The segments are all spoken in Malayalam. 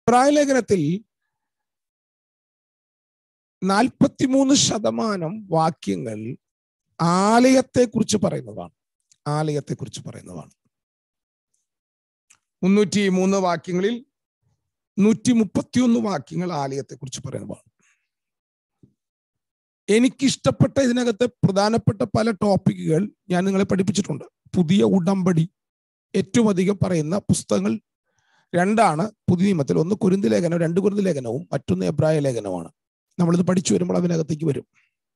ഇബ്രായ ലേഖനത്തിൽ നാൽപ്പത്തിമൂന്ന് ശതമാനം വാക്യങ്ങൾ ആലയത്തെ കുറിച്ച് പറയുന്നതാണ് ആലയത്തെ കുറിച്ച് പറയുന്നതാണ് മുന്നൂറ്റി മൂന്ന് വാക്യങ്ങളിൽ നൂറ്റി മുപ്പത്തിയൊന്ന് വാക്യങ്ങൾ ആലയത്തെ കുറിച്ച് പറയുന്നതാണ് എനിക്കിഷ്ടപ്പെട്ട ഇതിനകത്ത് പ്രധാനപ്പെട്ട പല ടോപ്പിക്കുകൾ ഞാൻ നിങ്ങളെ പഠിപ്പിച്ചിട്ടുണ്ട് പുതിയ ഉടമ്പടി ഏറ്റവും അധികം പറയുന്ന പുസ്തകങ്ങൾ രണ്ടാണ് പുതിയ നിയമത്തിൽ ഒന്ന് കുരുന്തി ലേഖനം രണ്ട് കുരുന്തി ലേഖനവും മറ്റൊന്ന് എബ്രായ ലേഖനവുമാണ് നമ്മളിത് പഠിച്ചു വരുമ്പോൾ അതിനകത്തേക്ക് വരും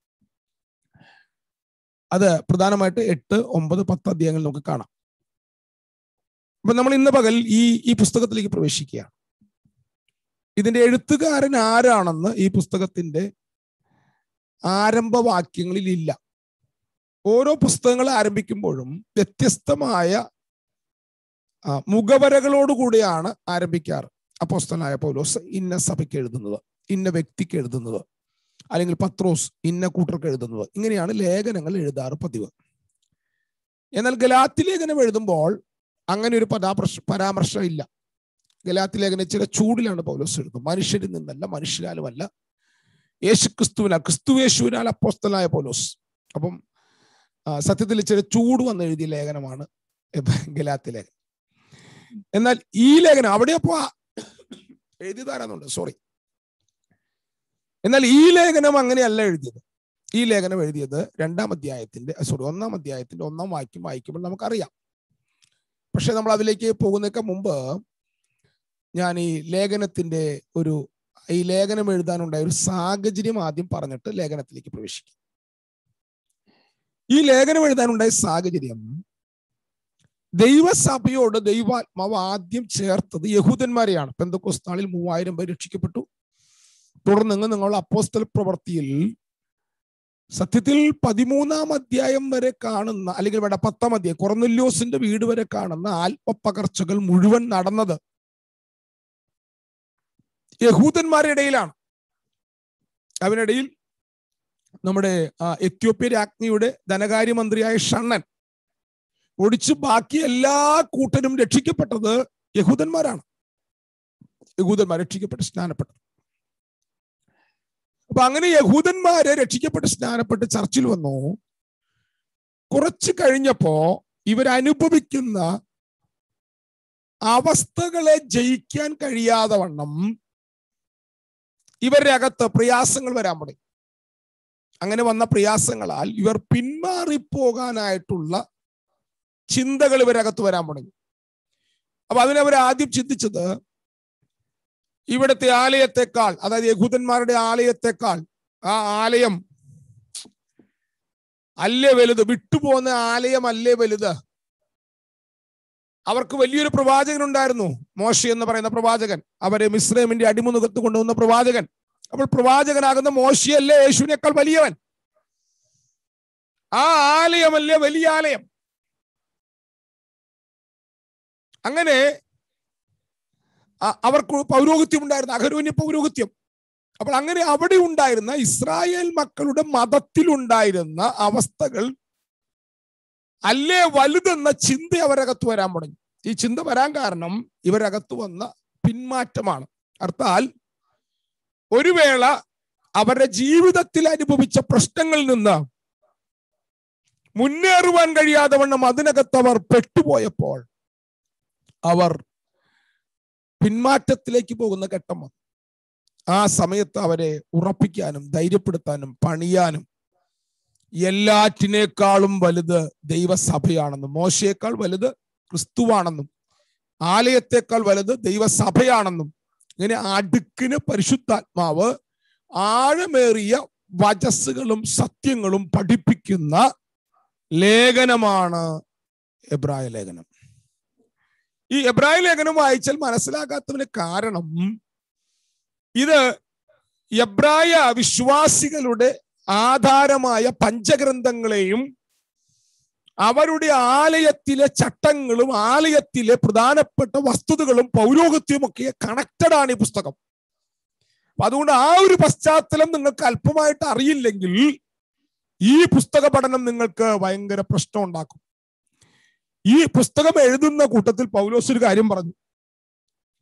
അത് പ്രധാനമായിട്ട് എട്ട് ഒമ്പത് പത്ത് അധ്യായങ്ങൾ നമുക്ക് കാണാം അപ്പൊ നമ്മൾ ഇന്ന് പകൽ ഈ ഈ പുസ്തകത്തിലേക്ക് പ്രവേശിക്കുകയാണ് ഇതിന്റെ എഴുത്തുകാരൻ ആരാണെന്ന് ഈ പുസ്തകത്തിന്റെ ആരംഭവാക്യങ്ങളിൽ ഇല്ല ഓരോ പുസ്തകങ്ങൾ ആരംഭിക്കുമ്പോഴും വ്യത്യസ്തമായ ആ, മുഖവരകളോടുകൂടിയാണ് ആരംഭിക്കാറ് അപ്പോസ്തനായ പൗലോസ് ഇന്ന സഭയ്ക്ക് എഴുതുന്നത് ഇന്ന വ്യക്തിക്ക് എഴുതുന്നത് അല്ലെങ്കിൽ പത്രോസ് ഇന്ന കൂട്ടർക്ക് എഴുതുന്നത് ഇങ്ങനെയാണ് ലേഖനങ്ങൾ എഴുതാറ് പതിവ് എന്നാൽ ഗലാത്തി ലേഖനം എഴുതുമ്പോൾ അങ്ങനെ ഒരു പരാമർശ പരാമർശം ഇല്ല ഗലാത്തി ലേഖനം ചില ചൂടിലാണ് പൗലോസ് എഴുതുന്നത് മനുഷ്യരിൽ നിന്നല്ല മനുഷ്യരാലുമല്ല യേശു ക്രിസ്തുവിനാൽ ക്രിസ്തു യേശുവിനാൽ അപ്പോസ്തലായ പൗലോസ് അപ്പം ആ, സത്യത്തിൽ ചില ചൂട് വന്ന് എഴുതിയ ലേഖനമാണ് ഗലാത്തി ലേഖനം എന്നാൽ ഈ ലേഖനം അവിടെ അപ്പോ എഴുതിയതാരാന്നുണ്ട് സോറി എന്നാൽ ഈ ലേഖനം അങ്ങനെയല്ല എഴുതിയത് ഈ ലേഖനം എഴുതിയത് രണ്ടാം അധ്യായത്തിന്റെ സോറി ഒന്നാം അധ്യായത്തിന്റെ ഒന്നാം വാക്യം വായിക്കുമ്പോൾ നമുക്കറിയാം പക്ഷെ നമ്മൾ അതിലേക്ക് പോകുന്നതിനൊക്കെ മുമ്പ് ഞാൻ ഈ ലേഖനത്തിന്റെ ഒരു ഈ ലേഖനം എഴുതാനുണ്ടായ ഒരു സാഹചര്യം ആദ്യം പറഞ്ഞിട്ട് ലേഖനത്തിലേക്ക് പ്രവേശിക്കും ഈ ലേഖനം എഴുതാനുണ്ടായ സാഹചര്യം ദൈവസഭയോട് ദൈവാത്മാവ് ആദ്യം ചേർത്തത് യഹൂദന്മാരെയാണ് പെന്തക്കോസ് നാളിൽ മൂവായിരം പേർ രക്ഷിക്കപ്പെട്ടു തുടർന്ന് നിങ്ങൾ നിങ്ങളുടെ അപ്പോസ്തല പ്രവൃത്തിയിൽ സത്യത്തിൽ പതിമൂന്നാം അധ്യായം വരെ കാണുന്ന അല്ലെങ്കിൽ വേണ്ട പത്താം അധ്യായം കൊറന്നുല്യോസിന്റെ വീട് വരെ കാണുന്ന ആത്മപകർച്ചകൾ മുഴുവൻ നടന്നത് യഹൂദന്മാരുടെ ഇടയിലാണ് അവനിടയിൽ നമ്മുടെ ആ, എത്യോപ്യ രാജ്ഞിയുടെ ധനകാര്യമന്ത്രിയായ ഷണ്ണൻ ഒടിച്ച് ബാക്കി എല്ലാ കൂട്ടരും രക്ഷിക്കപ്പെട്ടത് യഹൂദന്മാരാണ് യഹൂദന്മാർ രക്ഷിക്കപ്പെട്ട് സ്നാനപ്പെട്ടു അപ്പൊ അങ്ങനെ യഹൂദന്മാരെ രക്ഷിക്കപ്പെട്ട് സ്നാനപ്പെട്ട് ചർച്ചിൽ വന്നു കുറച്ച് കഴിഞ്ഞപ്പോ ഇവരനുഭവിക്കുന്ന അവസ്ഥകളെ ജയിക്കാൻ കഴിയാതെ വണ്ണം ഇവരുടെ അകത്ത് പ്രയാസങ്ങൾ വരാൻ തുടങ്ങി അങ്ങനെ വന്ന പ്രയാസങ്ങളാൽ ഇവർ പിന്മാറിപ്പോകാനായിട്ടുള്ള ചിന്തകൾ ഇവരകത്ത് വരാൻ തുടങ്ങി അപ്പൊ അതിനവർ ആദ്യം ചിന്തിച്ചത് ഇവിടുത്തെ ആലയത്തെക്കാൾ അതായത് യഹൂദന്മാരുടെ ആലയത്തെക്കാൾ ആ ആലയം അല്ലേ വലുത് വിട്ടുപോകുന്ന ആലയം അല്ലേ വലുത് അവർക്ക് വലിയൊരു പ്രവാചകൻ ഉണ്ടായിരുന്നു മോശ എന്ന് പറയുന്ന പ്രവാചകൻ അവരെ മിശ്രമിന്റെ അടിമുഖത്ത് കൊണ്ടുവന്ന പ്രവാചകൻ അപ്പോൾ പ്രവാചകനാകുന്ന മോശയല്ലേ യേശുവിനേക്കാൾ വലിയവൻ ആ ആലയമല്ലേ വലിയ ആലയം അങ്ങനെ അ- അവർക്ക് പൗരോഹിത്യം ഉണ്ടായിരുന്നു അഹരോന്യ പൗരോഹിത്യം അപ്പോൾ അങ്ങനെ അവിടെ ഉണ്ടായിരുന്ന ഇസ്രായേൽ മക്കളുടെ മതത്തിലുണ്ടായിരുന്ന അവസ്ഥകൾ അല്ലേ വലുതെന്ന ചിന്ത അവരകത്ത് വരാൻ തുടങ്ങി ഈ ചിന്ത വരാൻ കാരണം ഇവരകത്ത് വന്ന പിന്മാറ്റമാണ് അർത്ഥാൽ ഒരു വേള അവരുടെ ജീവിതത്തിൽ അനുഭവിച്ച പ്രശ്നങ്ങളിൽ നിന്ന് മുന്നേറുവാൻ കഴിയാതെ വണ്ണം അതിനകത്ത് അവർ പെട്ടുപോയപ്പോൾ അവർ പിന്മാറ്റത്തിലേക്ക് പോകുന്ന ഘട്ടം വന്നു ആ സമയത്ത് അവരെ ഉറപ്പിക്കാനും ധൈര്യപ്പെടുത്താനും പണിയാനും എല്ലാറ്റിനേക്കാളും വലുത് ദൈവസഭയാണെന്നും മോശയേക്കാൾ വലുത് ക്രിസ്തുവാണെന്നും ആലയത്തെക്കാൾ വലുത് ദൈവസഭയാണെന്നും ഇങ്ങനെ അടുക്കിന് പരിശുദ്ധാത്മാവ് ആഴമേറിയ വചസ്സുകളും സത്യങ്ങളും പഠിപ്പിക്കുന്ന ലേഖനമാണ് എബ്രായ ലേഖനം ഈ എബ്രായ ലേഖനം വായിച്ചാൽ മനസ്സിലാക്കാത്തതിന് കാരണം ഇത് എബ്രായ വിശ്വാസികളുടെ ആധാരമായ പഞ്ചഗ്രന്ഥങ്ങളെയും അവരുടെ ആലയത്തിലെ ചട്ടങ്ങളും ആലയത്തിലെ പ്രധാനപ്പെട്ട വസ്തുതകളും പൗരോഹിത്യവും ഒക്കെ കണക്റ്റഡ് ആണ് ഈ പുസ്തകം അപ്പൊ അതുകൊണ്ട് ആ ഒരു പശ്ചാത്തലം നിങ്ങൾക്ക് അല്പമായിട്ട് അറിയില്ലെങ്കിൽ ഈ പുസ്തക പഠനം നിങ്ങൾക്ക് ഭയങ്കര പ്രശ്നം ഉണ്ടാക്കും ഈ പുസ്തകം എഴുതുന്ന കൂട്ടത്തിൽ പൗലോസ് ഒരു കാര്യം പറഞ്ഞു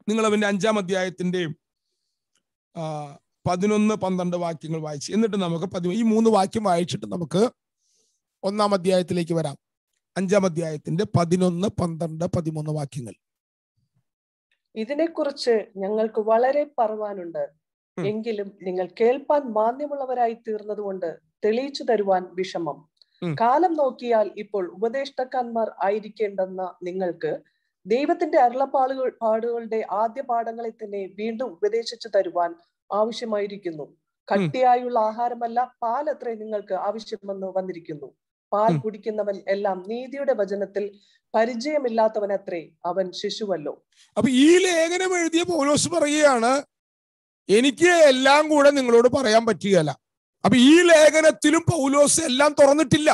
നിങ്ങൾ അവന്റെ അഞ്ചാം അധ്യായത്തിന്റെയും ആ, പതിനൊന്ന് പന്ത്രണ്ട് വാക്യങ്ങൾ വായിച്ച് എന്നിട്ട് നമുക്ക് പതി ഈ മൂന്ന് വാക്യം വായിച്ചിട്ട് നമുക്ക് ഒന്നാം അധ്യായത്തിലേക്ക് വരാം അഞ്ചാം അധ്യായത്തിന്റെ പതിനൊന്ന് പന്ത്രണ്ട് പതിമൂന്ന് വാക്യങ്ങൾ ഇതിനെക്കുറിച്ച് ഞങ്ങൾക്ക് വളരെ പറവാനുണ്ട് ഉം. എങ്കിലും നിങ്ങൾ കേൾപ്പാൻ മാന്യമുള്ളവരായി തീർന്നതുകൊണ്ട് തെളിയിച്ചു തരുവാൻ വിഷമം ഉം. കാലം നോക്കിയാൽ ഇപ്പോൾ ഉപദേഷ്ടക്കാന്മാർ ആയിരിക്കേണ്ടെന്ന നിങ്ങൾക്ക് ദൈവത്തിന്റെ അരുളപ്പാടുകൾ പാടുകളുടെ ആദ്യ പാഠങ്ങളെ തന്നെ വീണ്ടും ഉപദേശിച്ചു തരുവാൻ ആവശ്യമായിരിക്കുന്നു കട്ടിയായുള്ള ആഹാരമല്ല പാൽ അത്രേ നിങ്ങൾക്ക് ആവശ്യമെന്ന് വന്നിരിക്കുന്നു പാൽ ഉം. കുടിക്കുന്നവൻ എല്ലാം നീതിയുടെ വചനത്തിൽ പരിചയമില്ലാത്തവനത്രേ അവൻ ശിശുവല്ലോ അപ്പൊ ഈ ലേഖനം എഴുതിയ പൗലോസ് പറയുകയാണ് എനിക്ക് എല്ലാം കൂടെ നിങ്ങളോട് പറയാൻ പറ്റുകയല്ല അപ്പൊ ഈ ലേഖനത്തിലും പൗലോസ് എല്ലാം തുറന്നിട്ടില്ല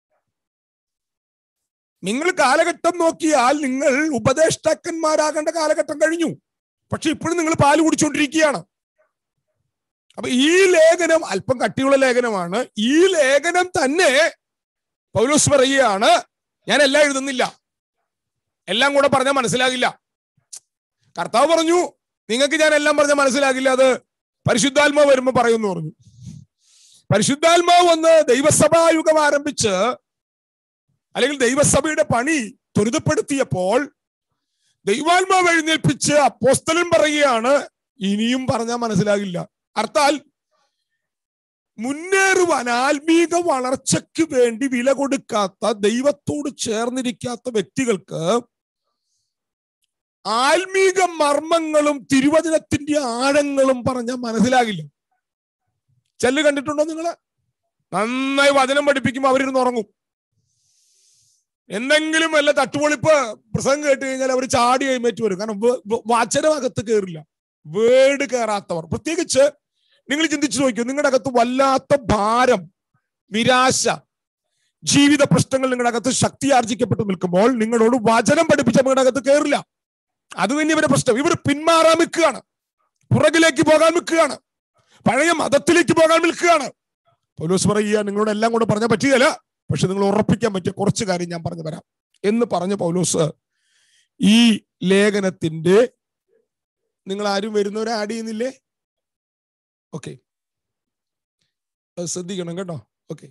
നിങ്ങൾ കാലഘട്ടം നോക്കിയാൽ നിങ്ങൾ ഉപദേഷ്ടാക്കന്മാരാകേണ്ട കാലഘട്ടം കഴിഞ്ഞു പക്ഷെ ഇപ്പോഴും നിങ്ങൾ പാല് കുടിച്ചുകൊണ്ടിരിക്കുകയാണ് അപ്പൊ ഈ ലേഖനം അല്പം കട്ടിയുള്ള ലേഖനമാണ് ഈ ലേഖനം തന്നെ പൗലോസ് പറയുകയാണ് ഞാൻ എല്ലാം എഴുതുന്നില്ല എല്ലാം കൂടെ പറഞ്ഞാൽ മനസ്സിലാകില്ല കർത്താവ് പറഞ്ഞു നിങ്ങൾക്ക് ഞാൻ എല്ലാം പറഞ്ഞാൽ മനസ്സിലാകില്ല അത് പരിശുദ്ധാത്മാവ് വരുമ്പോ പറയുമെന്ന് പറഞ്ഞു പരിശുദ്ധാത്മാവ് വന്ന് ദൈവസഭായുഗം ആരംഭിച്ച് അല്ലെങ്കിൽ ദൈവസഭയുടെ പണി ത്വരിതപ്പെടുത്തിയപ്പോൾ ദൈവാത്മാവ് എഴുന്നേൽപ്പിച്ച് അപ്പോസ്തലൻ പറയുകയാണ് ഇനിയും പറഞ്ഞാൽ മനസ്സിലാകില്ല അർത്ഥാൽ മുന്നേറുവാൻ ആത്മീക വളർച്ചയ്ക്ക് വേണ്ടി വില കൊടുക്കാത്ത ദൈവത്തോട് ചേർന്നിരിക്കാത്ത വ്യക്തികൾക്ക് ആത്മീക മർമ്മങ്ങളും തിരുവചനത്തിന്റെ ആഴങ്ങളും പറഞ്ഞാൽ മനസ്സിലാകില്ല ചെല്ല് കണ്ടിട്ടുണ്ടോ നിങ്ങള് നന്നായി വചനം പഠിപ്പിക്കുമ്പോൾ അവരിരുന്ന് ഉറങ്ങും എന്തെങ്കിലും വല്ല തട്ടുപൊളിപ്പ് പ്രസംഗം കേട്ട് കഴിഞ്ഞാൽ അവർ ചാടി കൈമേറ്റ് വരും കാരണം വ- വ- വചനമകത്ത് കയറില്ല വേട് കയറാത്തവർ പ്രത്യേകിച്ച് നിങ്ങൾ ചിന്തിച്ചു നോക്കൂ നിങ്ങളുടെ അകത്ത് വല്ലാത്ത ഭാരം നിരാശ ജീവിത പ്രശ്നങ്ങൾ നിങ്ങളുടെ അകത്ത് ശക്തി ആർജിക്കപ്പെട്ട് നിൽക്കുമ്പോൾ നിങ്ങളോട് വചനം പഠിപ്പിച്ച നിങ്ങളുടെ അകത്ത് കയറില്ല അത് തന്നെ ഇവരുടെ പ്രശ്നം ഇവർ പിന്മാറാൻ നിൽക്കുകയാണ് പുറകിലേക്ക് പോകാൻ നിൽക്കുകയാണ് പഴയ മതത്തിലേക്ക് പോകാൻ നിൽക്കുകയാണ് പൗലോസ് പറയുക നിങ്ങളോട് എല്ലാം കൂടെ പറഞ്ഞാൽ പറ്റുകയില്ല പക്ഷെ നിങ്ങൾ ഉറപ്പിക്കാൻ പറ്റിയ കുറച്ച് കാര്യം ഞാൻ പറഞ്ഞു തരാം എന്ന് പറഞ്ഞ പൗലോസ് ഈ ലേഖനത്തിന്റെ നിങ്ങൾ ആരും വരുന്നവരെ ആഡ് ചെയ്യുന്നില്ലേ ഓക്കെ ശ്രദ്ധിക്കണം കേട്ടോ ഓക്കെ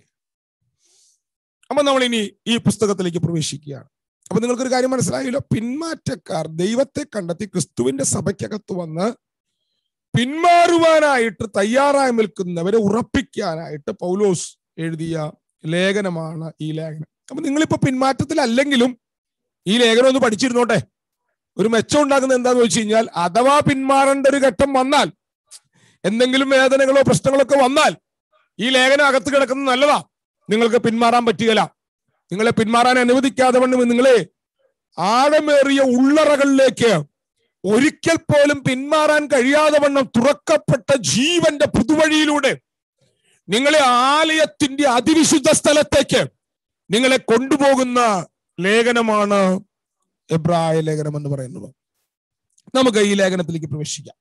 അപ്പൊ നമ്മൾ ഇനി ഈ പുസ്തകത്തിലേക്ക് പ്രവേശിക്കുകയാണ് അപ്പൊ നിങ്ങൾക്കൊരു കാര്യം മനസ്സിലായല്ലോ പിന്മാറ്റക്കാർ ദൈവത്തെ കണ്ടെത്തി ക്രിസ്തുവിന്റെ സഭയ്ക്കകത്ത് വന്ന് പിന്മാറുവാനായിട്ട് തയ്യാറായി നിൽക്കുന്നവരെ ഉറപ്പിക്കാനായിട്ട് പൗലോസ് എഴുതിയ ലേഖനമാണ് ഈ ലേഖനം അപ്പൊ നിങ്ങളിപ്പോ പിന്മാറ്റത്തിലല്ലെങ്കിലും ഈ ലേഖനം ഒന്ന് പഠിച്ചിരുന്നോട്ടെ ഒരു മെച്ചം ഉണ്ടാക്കുന്നത് എന്താന്ന് വെച്ച് കഴിഞ്ഞാൽ അഥവാ പിന്മാറേണ്ട ഒരു ഘട്ടം വന്നാൽ എന്തെങ്കിലും വേദനകളോ പ്രശ്നങ്ങളോ ഒക്കെ വന്നാൽ ഈ ലേഖനം അകത്ത് കിടക്കുന്നത് നല്ലതാ നിങ്ങൾക്ക് പിന്മാറാൻ പറ്റുകയില്ല നിങ്ങളെ പിന്മാറാൻ അനുവദിക്കാതെ വണ്ണം നിങ്ങളെ ആഴമേറിയ ഉള്ളറകളിലേക്ക് ഒരിക്കൽ പോലും പിന്മാറാൻ കഴിയാതെ വണ്ണം തുറക്കപ്പെട്ട ജീവന്റെ പുതുവഴിയിലൂടെ നിങ്ങളെ ആലയത്തിന്റെ അതിവിശുദ്ധ സ്ഥലത്തേക്ക് നിങ്ങളെ കൊണ്ടുപോകുന്ന ലേഖനമാണ് എബ്രായ ലേഖനം എന്ന് പറയുന്നത് നമുക്ക് ഈ ലേഖനത്തിലേക്ക് പ്രവേശിക്കാം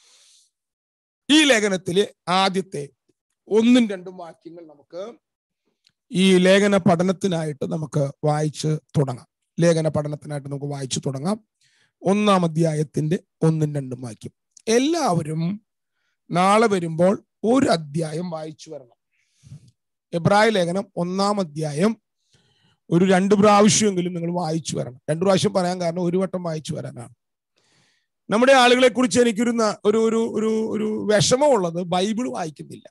ഈ ലേഖനത്തിലെ ആദ്യത്തെ ഒന്നും രണ്ടും വാക്യങ്ങൾ നമുക്ക് ഈ ലേഖന പഠനത്തിനായിട്ട് നമുക്ക് വായിച്ച് തുടങ്ങാം ലേഖന പഠനത്തിനായിട്ട് നമുക്ക് വായിച്ചു തുടങ്ങാം ഒന്നാം അധ്യായത്തിന്റെ ഒന്നും രണ്ടും വാക്യം എല്ലാവരും നാളെ വരുമ്പോൾ ഒരു അധ്യായം വായിച്ചു വരണം എബ്രായ ലേഖനം ഒന്നാം അധ്യായം ഒരു രണ്ട് പ്രാവശ്യമെങ്കിലും നിങ്ങൾ വായിച്ചു വരണം രണ്ടു പ്രാവശ്യം പറയാൻ കാരണം ഒരു വട്ടം വായിച്ചു വരാനാണ് നമ്മുടെ ആളുകളെ കുറിച്ച് എനിക്കൊരു ന- ഒരു ഒരു ഒരു ഒരു വിഷമമുള്ളത് ബൈബിൾ വായിക്കുന്നില്ല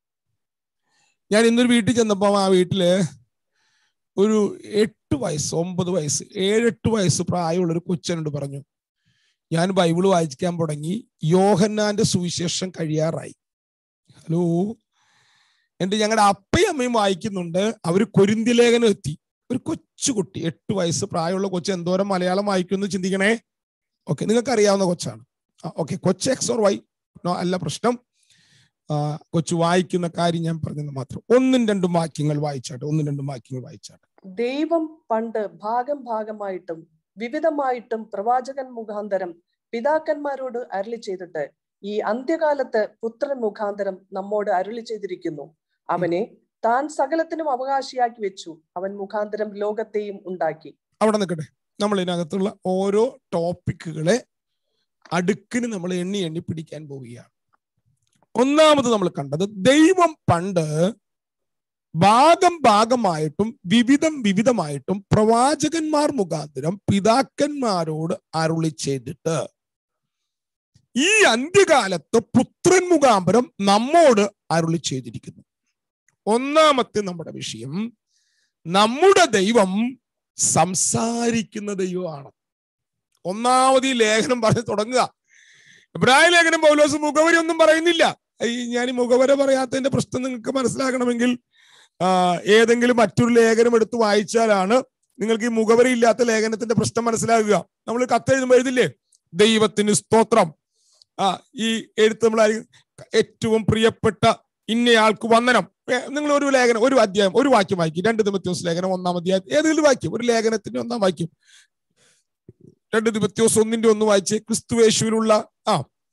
ഞാൻ ഇന്നൊരു വീട്ടിൽ ചെന്നപ്പോൾ ആ വീട്ടില് ഒരു എട്ട് വയസ്സ് ഒമ്പത് വയസ്സ് ഏഴെട്ട് വയസ്സ് പ്രായമുള്ള ഒരു കൊച്ചനോട് പറഞ്ഞു ഞാൻ ബൈബിൾ വായിക്കാൻ തുടങ്ങി യോഹന്നാന്റെ സുവിശേഷം കഴിയാറായി ഹലോ എന്നിട്ട് ഞങ്ങളുടെ അപ്പയും അമ്മയും വായിക്കുന്നുണ്ട് അവര് കൊരിന്തി ലേഖനം എത്തി ഒരു കൊച്ചു കുട്ടി എട്ട് വയസ്സ് പ്രായമുള്ള കൊച്ചു എന്തോരം മലയാളം വായിക്കുമെന്ന് ചിന്തിക്കണേ ഓക്കെ നിങ്ങൾക്ക് അറിയാവുന്ന കൊച്ചാണ് ഓക്കെ കൊച്ച് എക്സ് ഓർ വൈ നോ അല്ല പ്രശ്നം ആ, കൊച്ചു വായിക്കുന്ന കാര്യം ഞാൻ പറഞ്ഞത് മാത്രം ഒന്നും രണ്ടും വാക്യങ്ങൾ വായിച്ചാട്ടെ ഒന്നും രണ്ടും വാക്യങ്ങൾ വായിച്ചാട്ടെ ദൈവം പണ്ട് ഭാഗം ഭാഗമായിട്ടും വിവിധമായിട്ടും പ്രവാചകൻ മുഖാന്തരം പിതാക്കന്മാരോട് അരുളി ചെയ്തിട്ട് ഈ അന്ത്യകാലത്ത് പുത്രൻ മുഖാന്തരം നമ്മോട് അരുളി ചെയ്തിരിക്കുന്നു അവനെ താൻ സകലത്തിനും അവകാശിയാക്കി വെച്ചു അവൻ മുഖാന്തരം ലോകത്തെയും ഉണ്ടാക്കി അവിടെ നിൽക്കട്ടെ നമ്മൾ ഇതിനകത്തുള്ള ഓരോ ടോപ്പിക്കുകളെ അടുക്കിന് നമ്മൾ എണ്ണി എണ്ണി പിടിക്കാൻ പോവുകയാണ് ഒന്നാമത് നമ്മൾ കണ്ടത് ദൈവം പണ്ട് ഭാഗം ഭാഗമായിട്ടും വിവിധം വിവിധമായിട്ടും പ്രവാചകന്മാർ മുഖാന്തരം പിതാക്കന്മാരോട് അരുളി ചെയ്തിട്ട് ഈ അന്ത്യകാലത്ത് പുത്രൻ മുഖാന്തരം നമ്മോട് അരുളി ചെയ്തിരിക്കുന്നു ഒന്നാമത്തെ നമ്മുടെ വിഷയം നമ്മുടെ ദൈവം സംസാരിക്കുന്ന ദൈവമാണ് ഒന്നാമത് ഈ ലേഖനം പറഞ്ഞ് തുടങ്ങുക ഇബ്രാഹിം ലേഖനം പൗലോസ് മുഖവരി ഒന്നും പറയുന്നില്ല ഈ ഞാൻ ഈ മുഖവര പറയാത്തതിന്റെ പ്രശ്നം നിങ്ങൾക്ക് മനസ്സിലാക്കണമെങ്കിൽ ആ, ഏതെങ്കിലും മറ്റൊരു ലേഖനം എടുത്ത് വായിച്ചാലാണ് നിങ്ങൾക്ക് ഈ മുഖവരി ഇല്ലാത്ത ലേഖനത്തിന്റെ പ്രശ്നം മനസ്സിലാകുക നമ്മൾ കത്തെഴുതുമ്പോൾ എഴുതില്ലേ ദൈവത്തിന് സ്തോത്രം ആ ഈ എഴുത്ത് നമ്മൾ ഏറ്റവും പ്രിയപ്പെട്ട ഇന്നയാൾക്ക് വന്ദനം ഏ, നിങ്ങൾ ഒരു ലേഖനം ഒരു അധ്യായം ഒരു വാക്യം വായിക്കും രണ്ട് തിമത്യോസ് ലേഖനം ഒന്നാം അധ്യായം ഏതെങ്കിലും വാക്യം ഒരു ലേഖനത്തിന്റെ ഒന്നാം വാക്യം രണ്ട് തിമത്യോസ് ഒന്നിന്റെ ഒന്ന് വായിച്ച് ക്രിസ്തുവേശുവിലുള്ള ആ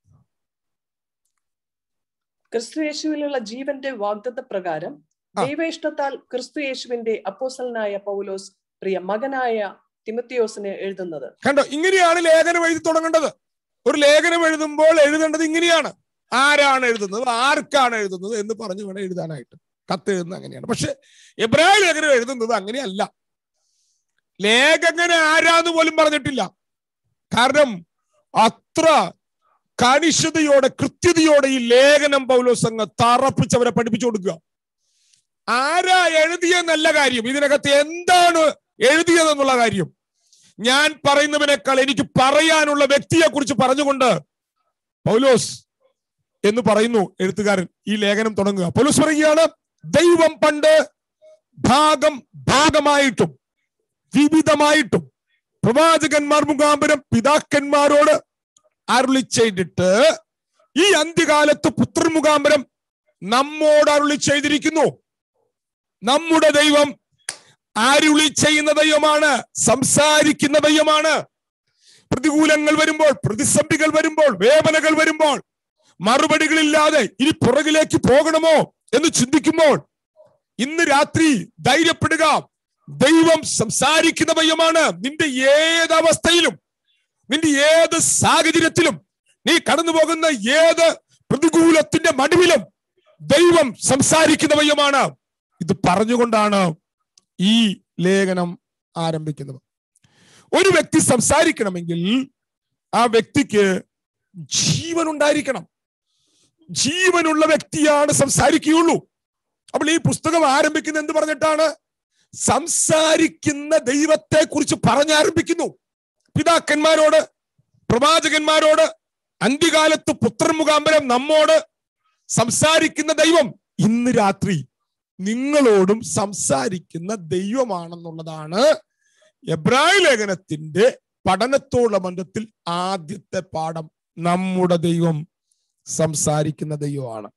ക്രിസ്തു യേശുവിലുള്ള ജീവന്റെ വാഗ്ദത്ത പ്രകാരം ആ. ദൈവേഷ്ടത്താൽ ക്രിസ്തു യേശുവിന്റെ അപ്പോസലനായ പൗലോസ് പ്രിയ മകനായ തിമത്തിയോസിന് എഴുതുന്നത് കണ്ടോ ഇങ്ങനെയാണ് ലേഖനം എഴുതി തുടങ്ങേണ്ടത് ഒരു ലേഖനം എഴുതുമ്പോൾ എഴുതേണ്ടത് ഇങ്ങനെയാണ് ആരാണ് എഴുതുന്നത് ആർക്കാണ് എഴുതുന്നത് എന്ന് പറഞ്ഞു വേണം എഴുതാനായിട്ട് കത്ത് എഴുതുന്നത് അങ്ങനെയാണ് പക്ഷെ എബ്രാഹിം ലേഖനം എഴുതുന്നത് അങ്ങനെയല്ല ലേഖകൻ ആരാന്ന് പോലും പറഞ്ഞിട്ടില്ല കാരണം അത്ര കണിശതയോടെ കൃത്യതയോടെ ഈ ലേഖനം പൗലോസ് അങ്ങ് തറപ്പിച്ച് അവരെ പഠിപ്പിച്ചു കൊടുക്കുക ആരാ എഴുതിയെന്നല്ല കാര്യം ഇതിനകത്ത് എന്താണ് എഴുതിയതെന്നുള്ള കാര്യം ഞാൻ പറയുന്നവനേക്കാൾ എനിക്ക് പറയാനുള്ള വ്യക്തിയെ കുറിച്ച് പറഞ്ഞുകൊണ്ട് പൗലോസ് എന്ന് പറയുന്നു എഴുത്തുകാരൻ ഈ ലേഖനം തുടങ്ങുക പൗലോസ് പറയുകയാണ് ദൈവം പണ്ട് ഭാഗം ഭാഗമായിട്ടും വിവിധമായിട്ടും പ്രവാചകന്മാർ മുഖാന്തരം പിതാക്കന്മാരോട് അരുളി ചെയ്തിട്ട് ഈ അന്ത്യകാലത്ത് പുത്രൻ മുഖാന്തരം നമ്മോട് അരുളി ചെയ്തിരിക്കുന്നു നമ്മുടെ ദൈവം അരുളി ചെയ്യുന്ന ദൈവമാണ് സംസാരിക്കുന്ന ദൈവമാണ് പ്രതികൂലങ്ങൾ വരുമ്പോൾ പ്രതിസന്ധികൾ വരുമ്പോൾ വേദനകൾ വരുമ്പോൾ മറുപടികളില്ലാതെ ഇനി പുറകിലേക്ക് പോകണമോ എന്ന് ചിന്തിക്കുമ്പോൾ ഇന്ന് രാത്രി ധൈര്യപ്പെടുക ദൈവം സംസാരിക്കുന്ന ദൈവമാണ് നിന്റെ ഏത് അവസ്ഥയിലും നിന്റെ ഏത് സാഹചര്യത്തിലും നീ കടന്നു പോകുന്ന ഏത് പ്രതികൂലത്തിന്റെ മടുവിലും ദൈവം സംസാരിക്കുന്ന ദൈവമാണ് ഇത് പറഞ്ഞുകൊണ്ടാണ് ഈ ലേഖനം ആരംഭിക്കുന്നത് ഒരു വ്യക്തി സംസാരിക്കണമെങ്കിൽ ആ വ്യക്തിക്ക് ജീവൻ ഉണ്ടായിരിക്കണം ജീവനുള്ള വ്യക്തിയാണ് സംസാരിക്കുകയുള്ളൂ അപ്പോൾ ഈ പുസ്തകം ആരംഭിക്കുന്ന എന്ത് പറഞ്ഞിട്ടാണ് സംസാരിക്കുന്ന ദൈവത്തെ കുറിച്ച് പറഞ്ഞാരംഭിക്കുന്നു പിതാക്കന്മാരോട് പ്രവാചകന്മാരോട് അന്ത്യകാലത്ത് പുത്രൻ മുഖാന്തരം നമ്മോട് സംസാരിക്കുന്ന ദൈവം ഇന്ന് രാത്രി നിങ്ങളോടും സംസാരിക്കുന്ന ദൈവമാണെന്നുള്ളതാണ് എബ്രായ ലേഖനത്തിന്റെ പഠനത്തോടുള്ള ബന്ധത്തിൽ ആദ്യത്തെ പാഠം നമ്മുടെ ദൈവം സംസാരിക്കുന്ന ദൈവമാണ്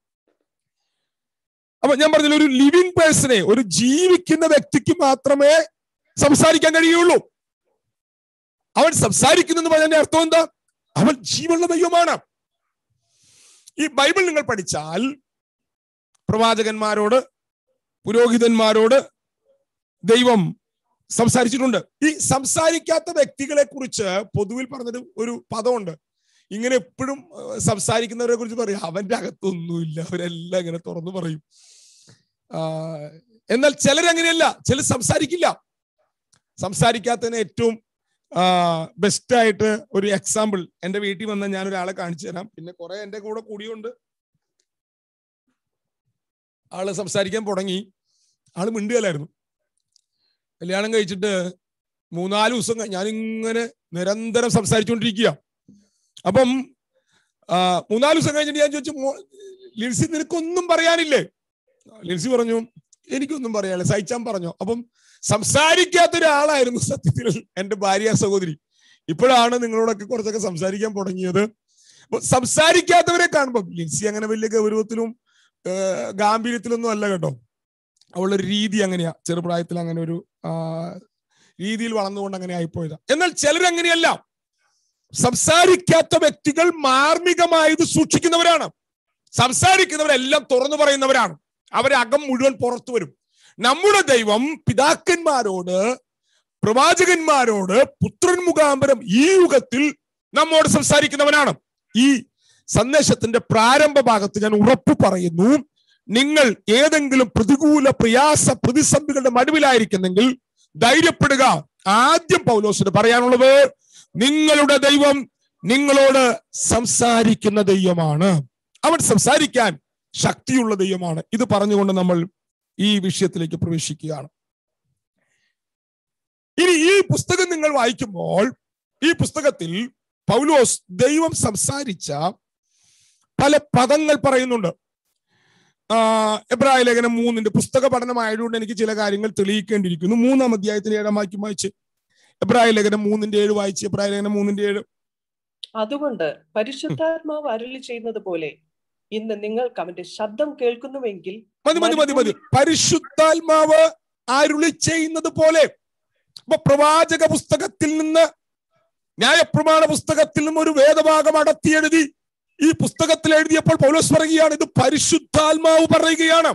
അപ്പൊ ഞാൻ പറഞ്ഞില്ല ഒരു ലിവിങ് പേഴ്സണെ ഒരു ജീവിക്കുന്ന വ്യക്തിക്ക് മാത്രമേ സംസാരിക്കാൻ കഴിയുള്ളൂ അവൻ സംസാരിക്കുന്നു എന്ന് പറഞ്ഞതിന്റെ അർത്ഥം എന്താ അവൻ ജീവനുള്ള ദൈവമാണ് ഈ ബൈബിൾ നിങ്ങൾ പഠിച്ചാൽ പ്രവാചകന്മാരോട് പുരോഹിതന്മാരോട് ദൈവം സംസാരിച്ചിട്ടുണ്ട് ഈ സംസാരിക്കാത്ത വ്യക്തികളെ കുറിച്ച് പൊതുവിൽ പറഞ്ഞൊരു ഒരു പദമുണ്ട് ഇങ്ങനെ എപ്പോഴും ഏഹ്, സംസാരിക്കുന്നവരെ കുറിച്ച് പറയും അവന്റെ അകത്തൊന്നുമില്ല അവരെല്ലാം ഇങ്ങനെ തുറന്നു പറയും ആ, എന്നാൽ ചിലരങ്ങനെയല്ല ചിലർ സംസാരിക്കില്ല സംസാരിക്കാത്തതിന് ഏറ്റവും ബെസ്റ്റ് ആയിട്ട് ഒരു എക്സാമ്പിൾ എന്റെ വീട്ടിൽ വന്ന ഞാൻ ഒരാളെ കാണിച്ചു തരാം പിന്നെ കുറെ എന്റെ കൂടെ കൂടിയുണ്ട് ആള് സംസാരിക്കാൻ തുടങ്ങി ആള് മിണ്ടുകയല്ലായിരുന്നു കല്യാണം കഴിച്ചിട്ട് മൂന്നാല് ദിവസം കഴി- ഞാനിങ്ങനെ നിരന്തരം സംസാരിച്ചുകൊണ്ടിരിക്കുക അപ്പം ആ, മൂന്നാല് ദിവസം കഴിഞ്ഞിട്ട് ഞാൻ ചോദിച്ചു "മോ- ലിൻസി നിനക്കൊന്നും പറയാനില്ലേ ലിൻസി പറഞ്ഞു എനിക്കൊന്നും പറയാനില്ല സഹിച്ചാൻ പറഞ്ഞു അപ്പം സംസാരിക്കാത്ത ഒരാളായിരുന്നു സത്യത്തിൽ എന്റെ ഭാര്യ സഹോദരി ഇപ്പോഴാണ് നിങ്ങളോടൊക്കെ കുറച്ചൊക്കെ സംസാരിക്കാൻ തുടങ്ങിയത് അപ്പൊ സംസാരിക്കാത്തവരെ കാണുമ്പോൾ ലിൻസി അങ്ങനെ വലിയ ഗൗരവത്തിലും ഏഹ്, ഗാംഭീര്യത്തിലൊന്നും അല്ല കേട്ടോ അവളുടെ ഒരു രീതി അങ്ങനെയാ ചെറുപ്രായത്തിൽ അങ്ങനെ ഒരു ആ, രീതിയിൽ വളർന്നുകൊണ്ട് അങ്ങനെ ആയിപ്പോയതാ എന്നാൽ ചിലരങ്ങനെയല്ല സംസാരിക്കാത്ത വ്യക്തികൾ മാർമികമായത് സൂക്ഷിക്കുന്നവരാണ് സംസാരിക്കുന്നവരെല്ലാം തുറന്നു പറയുന്നവരാണ് അവരെ അകം മുഴുവൻ പുറത്തു വരും നമ്മുടെ ദൈവം പിതാക്കന്മാരോട് പ്രവാചകന്മാരോട് പുത്രൻ മുഖാന്തരം ഈ യുഗത്തിൽ നമ്മോട് സംസാരിക്കുന്നവനാണ് ഈ സന്ദേശത്തിന്റെ പ്രാരംഭ ഭാഗത്ത് ഞാൻ ഉറപ്പു പറയുന്നു നിങ്ങൾ ഏതെങ്കിലും പ്രതികൂല പ്രയാസ പ്രതിസന്ധികളുടെ നടുവിലായിരിക്കുന്നെങ്കിൽ ധൈര്യപ്പെടുക ആദ്യം പൗലോസിന് പറയാനുള്ളത് നിങ്ങളുടെ ദൈവം നിങ്ങളോട് സംസാരിക്കുന്ന ദൈവമാണ് അവൻ സംസാരിക്കാൻ ശക്തിയുള്ള ദൈവമാണ് ഇത് പറഞ്ഞുകൊണ്ട് നമ്മൾ ഈ വിഷയത്തിലേക്ക് പ്രവേശിക്കുകയാണ് ഇനി ഈ പുസ്തകം നിങ്ങൾ വായിക്കുമ്പോൾ ഈ പുസ്തകത്തിൽ പൗലോസ് ദൈവം സംസാരിച്ച പല പദങ്ങൾ പറയുന്നുണ്ട് ആ എബ്രായ ലേഖനം മൂന്നിന്റെ പുസ്തക പഠനമായതുകൊണ്ട് എനിക്ക് ചില കാര്യങ്ങൾ തെളിയിക്കേണ്ടിയിരിക്കുന്നു മൂന്നാം അധ്യായത്തിന് ഏഴാം വാക്യം വായിച്ച് എബ്രായ ലേഖനം മൂന്നിന്റെ ഏഴ് വായിച്ച് എബ്രായ ലേഖനം മൂന്നിന്റെ ഏഴ് അതുകൊണ്ട് പരിശുദ്ധാത്മാവ് അരുളി ചെയ്യുന്നത് പോലെ ഇന്ന് നിങ്ങൾക്ക് അവന്റെ ശബ്ദം കേൾക്കുന്നുവെങ്കിൽ മതി മതി മതി മതി പരിശുദ്ധാത്മാവ് അരുളി ചെയ്യുന്നത് പോലെ അപ്പൊ പ്രവാചക പുസ്തകത്തിൽ നിന്ന് ന്യായപ്രമാണ പുസ്തകത്തിൽ നിന്ന് ഒരു വേദഭാഗം അടത്തിയെഴുതി ഈ പുസ്തകത്തിൽ എഴുതിയപ്പോൾ പൗലോസ് പറയുകയാണ് ഇത് പരിശുദ്ധാത്മാവ് പറയുകയാണ്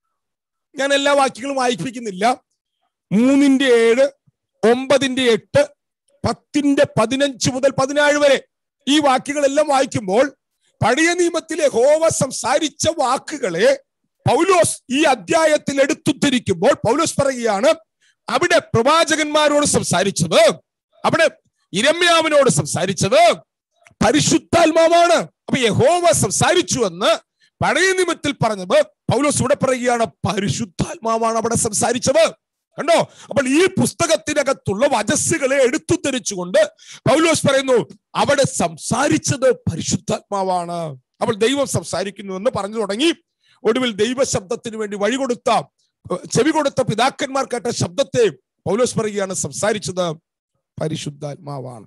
ഞാൻ എല്ലാ വാക്യങ്ങളും വായിപ്പിക്കുന്നില്ല മൂന്നിന്റെ ഏഴ് ഒമ്പതിന്റെ എട്ട് പത്തിന്റെ പതിനഞ്ച് മുതൽ പതിനാറ് വരെ ഈ വാക്യങ്ങളെല്ലാം വായിക്കുമ്പോൾ പഴയ നിയമത്തിലെ ഹോവ സംസാരിച്ച വാക്കുകളെ പൗലോസ് ഈ അധ്യായത്തിൽ എടുത്തുദ്ധരിക്കുമ്പോൾ പൗലോസ് പറയുകയാണ് അവിടെ പ്രവാചകന്മാരോട് സംസാരിച്ചത് അവിടെ ഇരമ്യാവിനോട് സംസാരിച്ചത് പരിശുദ്ധാത്മാവാണ് അപ്പൊ യഹോവ സംസാരിച്ചു എന്ന് പഴയ നിയമത്തിൽ പറഞ്ഞത് പൗലോസ് ഇവിടെ പറയുകയാണ് പരിശുദ്ധാത്മാവാണ് അവിടെ സംസാരിച്ചത് കണ്ടോ അപ്പോൾ ഈ പുസ്തകത്തിനകത്തുള്ള വചസ്സുകളെ എടുത്തുദ്ധരിച്ചുകൊണ്ട് പൗലോസ് പറയുന്നു അവിടെ സംസാരിച്ചത് പരിശുദ്ധാത്മാവാണ് അപ്പോൾ ദൈവം സംസാരിക്കുന്നു എന്ന് പറഞ്ഞു തുടങ്ങി ഒടുവിൽ ദൈവശബ്ദത്തിന് വേണ്ടി വഴി കൊടുത്ത ചെവി കൊടുത്ത പിതാക്കന്മാർ കേട്ട ശബ്ദത്തെ പൗലോസ് പറയുകയാണ് സംസാരിച്ചത് പരിശുദ്ധാത്മാവാണ്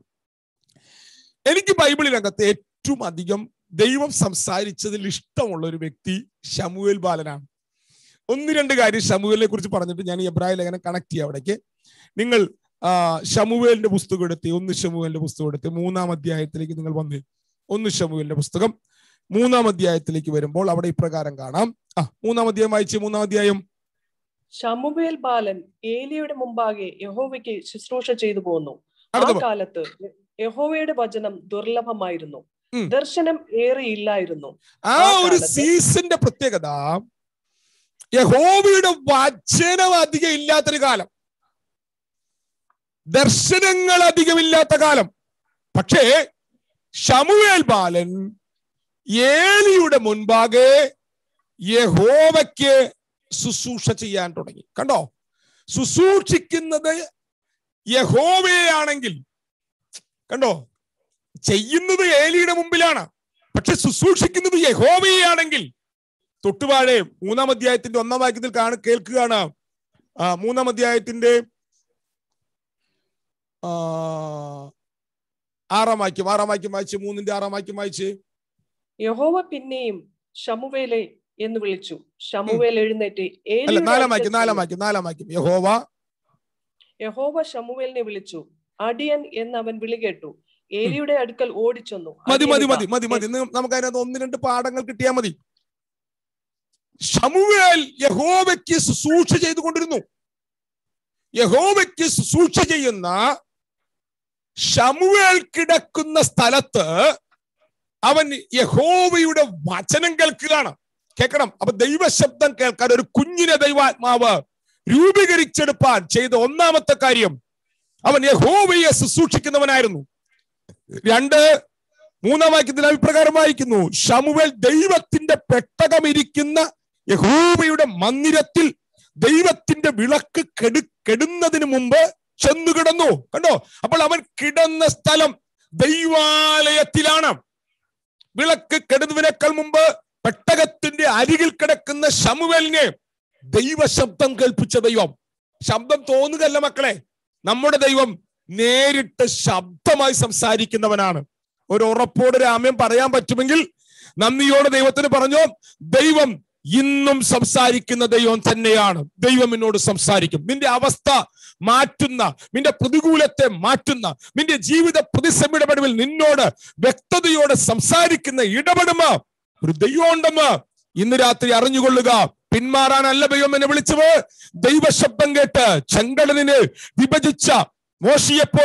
എനിക്ക് ബൈബിളിനകത്ത് ഏറ്റവും അധികം ദൈവം സംസാരിച്ചതിൽ ഇഷ്ടമുള്ള ഒരു വ്യക്തി ഷമുവേൽ ബാലനാണ് ഒന്ന് രണ്ട് കാര്യം ഷമുവേലിനെ കുറിച്ച് പറഞ്ഞിട്ട് ഞാൻ ഈ എബ്രായ ലേഖനം കണക്ട് ചെയ്യാം അവിടേക്ക് നിങ്ങൾ ആ ഷമുവേലിന്റെ പുസ്തകം എടുത്ത് ഒന്ന് ഷമുവേലിന്റെ പുസ്തകം എടുത്ത് മൂന്നാം അധ്യായത്തിലേക്ക് നിങ്ങൾ വന്ന് ഒന്ന് ഷമുവേലിന്റെ പുസ്തകം മൂന്നാം അധ്യായത്തിലേക്ക് വരുമ്പോൾ അവിടെ ഇപ്രകാരം കാണാം ആ മൂന്നാം അധ്യായം വായിച്ച് മൂന്നാം അധ്യായം ശമുവേൽ ബാലൻ ഏലിയുടെ മുമ്പാകെ യഹോവയ്ക്ക് ശുശ്രൂഷ ചെയ്തു പോന്നു ആ അടുത്ത പ- കാലത്ത് യഹോവയുടെ വചനം ദുർലഭമായിരുന്നു ഉം. ദർശനം ഏറെയില്ലായിരുന്നു ആ ആ ഒരു കാലത്ത് സീസന്റെ പ്രത്യേകത യഹോവയുടെ വചനം അധികം ഇല്ലാത്തൊരു കാലം ദർശനങ്ങൾ അധികമില്ലാത്ത കാലം പക്ഷേ ഷമുവേൽ ബാലൻ ഏലിയുടെ മുൻപാകെ യഹോവയ്ക്ക് ശുശ്രൂഷ ചെയ്യാൻ തുടങ്ങി കണ്ടോ ശുശ്രൂഷിക്കുന്നത് യഹോവയാണെങ്കിൽ കണ്ടോ ചെയ്യുന്നത് ഏലിയുടെ മുമ്പിലാണ് പക്ഷെ ശുശ്രൂഷിക്കുന്നത് യഹോവയാണെങ്കിൽ തൊട്ടുപാഴെ മൂന്നാം അധ്യായത്തിന്റെ ഒന്നാം വാക്യത്തിൽ കാണ കേൾക്കുകയാണ് ആ മൂന്നാം അധ്യായത്തിന്റെ ആ, ആറാം വാക്യം ആറാം വാക്യം വായിച്ച് മൂന്നിന്റെ ആറാം വാക്യം വായിച്ച് യഹോവ പിന്നെയും ശമുവേലെ എന്ന് വിളിച്ചു ശമുവേൽ എഴുന്നേറ്റ് അല്ല ഏലിയുടെ നാലാം അടുക്കൽ വാക്യം നാലാം ചെന്നു. വാക്യം നാലാം വാക്യം യഹോവ യഹോവ ശമുവേലിനെ വിളിച്ചു അടിയൻ എന്ന് അവൻ വിളി കേട്ടു ഏലിയുടെ അടുക്കൽ ഓടിച്ചെന്നു മതി മതി "അടിയൻ മതി ഇതാ." മതി മതി ഇന്ന് നമുക്ക് അതിനകത്ത് ഒന്ന് രണ്ട് പാഠങ്ങൾ കിട്ടിയാൽ മതി ഷമുവേൽ യഹോവയ്ക്ക് ശുശ്രൂഷ ചെയ്തുകൊണ്ടിരുന്നു യഹോവയ്ക്ക് ശുശ്രൂഷ ചെയ്യുന്ന ഷമുവേൽ കിടക്കുന്ന സ്ഥലത്ത് അവൻ യഹോവയുടെ വചനം കേൾക്കുകയാണ് കേൾക്കണം അപ്പൊ ദൈവശബ്ദം കേൾക്കാൻ ഒരു കുഞ്ഞിനെ ദൈവാത്മാവ് രൂപീകരിച്ചെടുപ്പാൻ ചെയ്ത ഒന്നാമത്തെ കാര്യം അവൻ യഹോവയെ ശുശ്രൂഷിക്കുന്നവനായിരുന്നു രണ്ട് മൂന്നാം വാക്യത്തിൽ അഭിപ്രകാരം വായിക്കുന്നു ഷമുവേൽ ദൈവത്തിന്റെ പെട്ടകം ഇരിക്കുന്ന യഹോവയുടെ മന്ദിരത്തിൽ ദൈവത്തിന്റെ വിളക്ക് കെടു കെടുന്നതിന് മുമ്പ് ചെന്നു കിടന്നു കണ്ടോ അപ്പോൾ അവൻ കിടന്ന സ്ഥലം ദൈവാലയത്തിലാണ് വിളക്ക് കെടുന്നതിനേക്കാൾ മുമ്പ് പെട്ടകത്തിന്റെ അരികിൽ കിടക്കുന്ന ഷമുവേലിനെ ദൈവശബ്ദം കേൾപ്പിച്ച ദൈവം ശബ്ദം തോന്നുകയല്ല മക്കളെ നമ്മുടെ ദൈവം നേരിട്ട് ശബ്ദമായി സംസാരിക്കുന്നവനാണ് ഒരു ഉറപ്പോടെ രാമ്യം പറയാൻ പറ്റുമെങ്കിൽ നന്ദിയോടെ ദൈവത്തിന് പറഞ്ഞു ദൈവം ഇന്നും സംസാരിക്കുന്ന ദൈവം തന്നെയാണ് ദൈവം എന്നോട് സംസാരിക്കും നിന്റെ അവസ്ഥ മാറ്റുന്ന നിന്റെ പ്രതികൂലത്തെ മാറ്റുന്ന നിന്റെ ജീവിത പ്രതിസന്ധിയുടെ നടുവിൽ നിന്നോട് വ്യക്തതയോടെ സംസാരിക്കുന്ന ഇടപെടുമ ഒരു ദൈവം ഉണ്ടെന്ന് ഇന്ന് രാത്രി അറിഞ്ഞുകൊള്ളുക പിന്മാറാനല്ല ദൈവം എന്നെ വിളിച്ചത് ദൈവശബ്ദം കേട്ട് ചെങ്കടലിന് വിഭജിച്ച മോശയെ പോലെ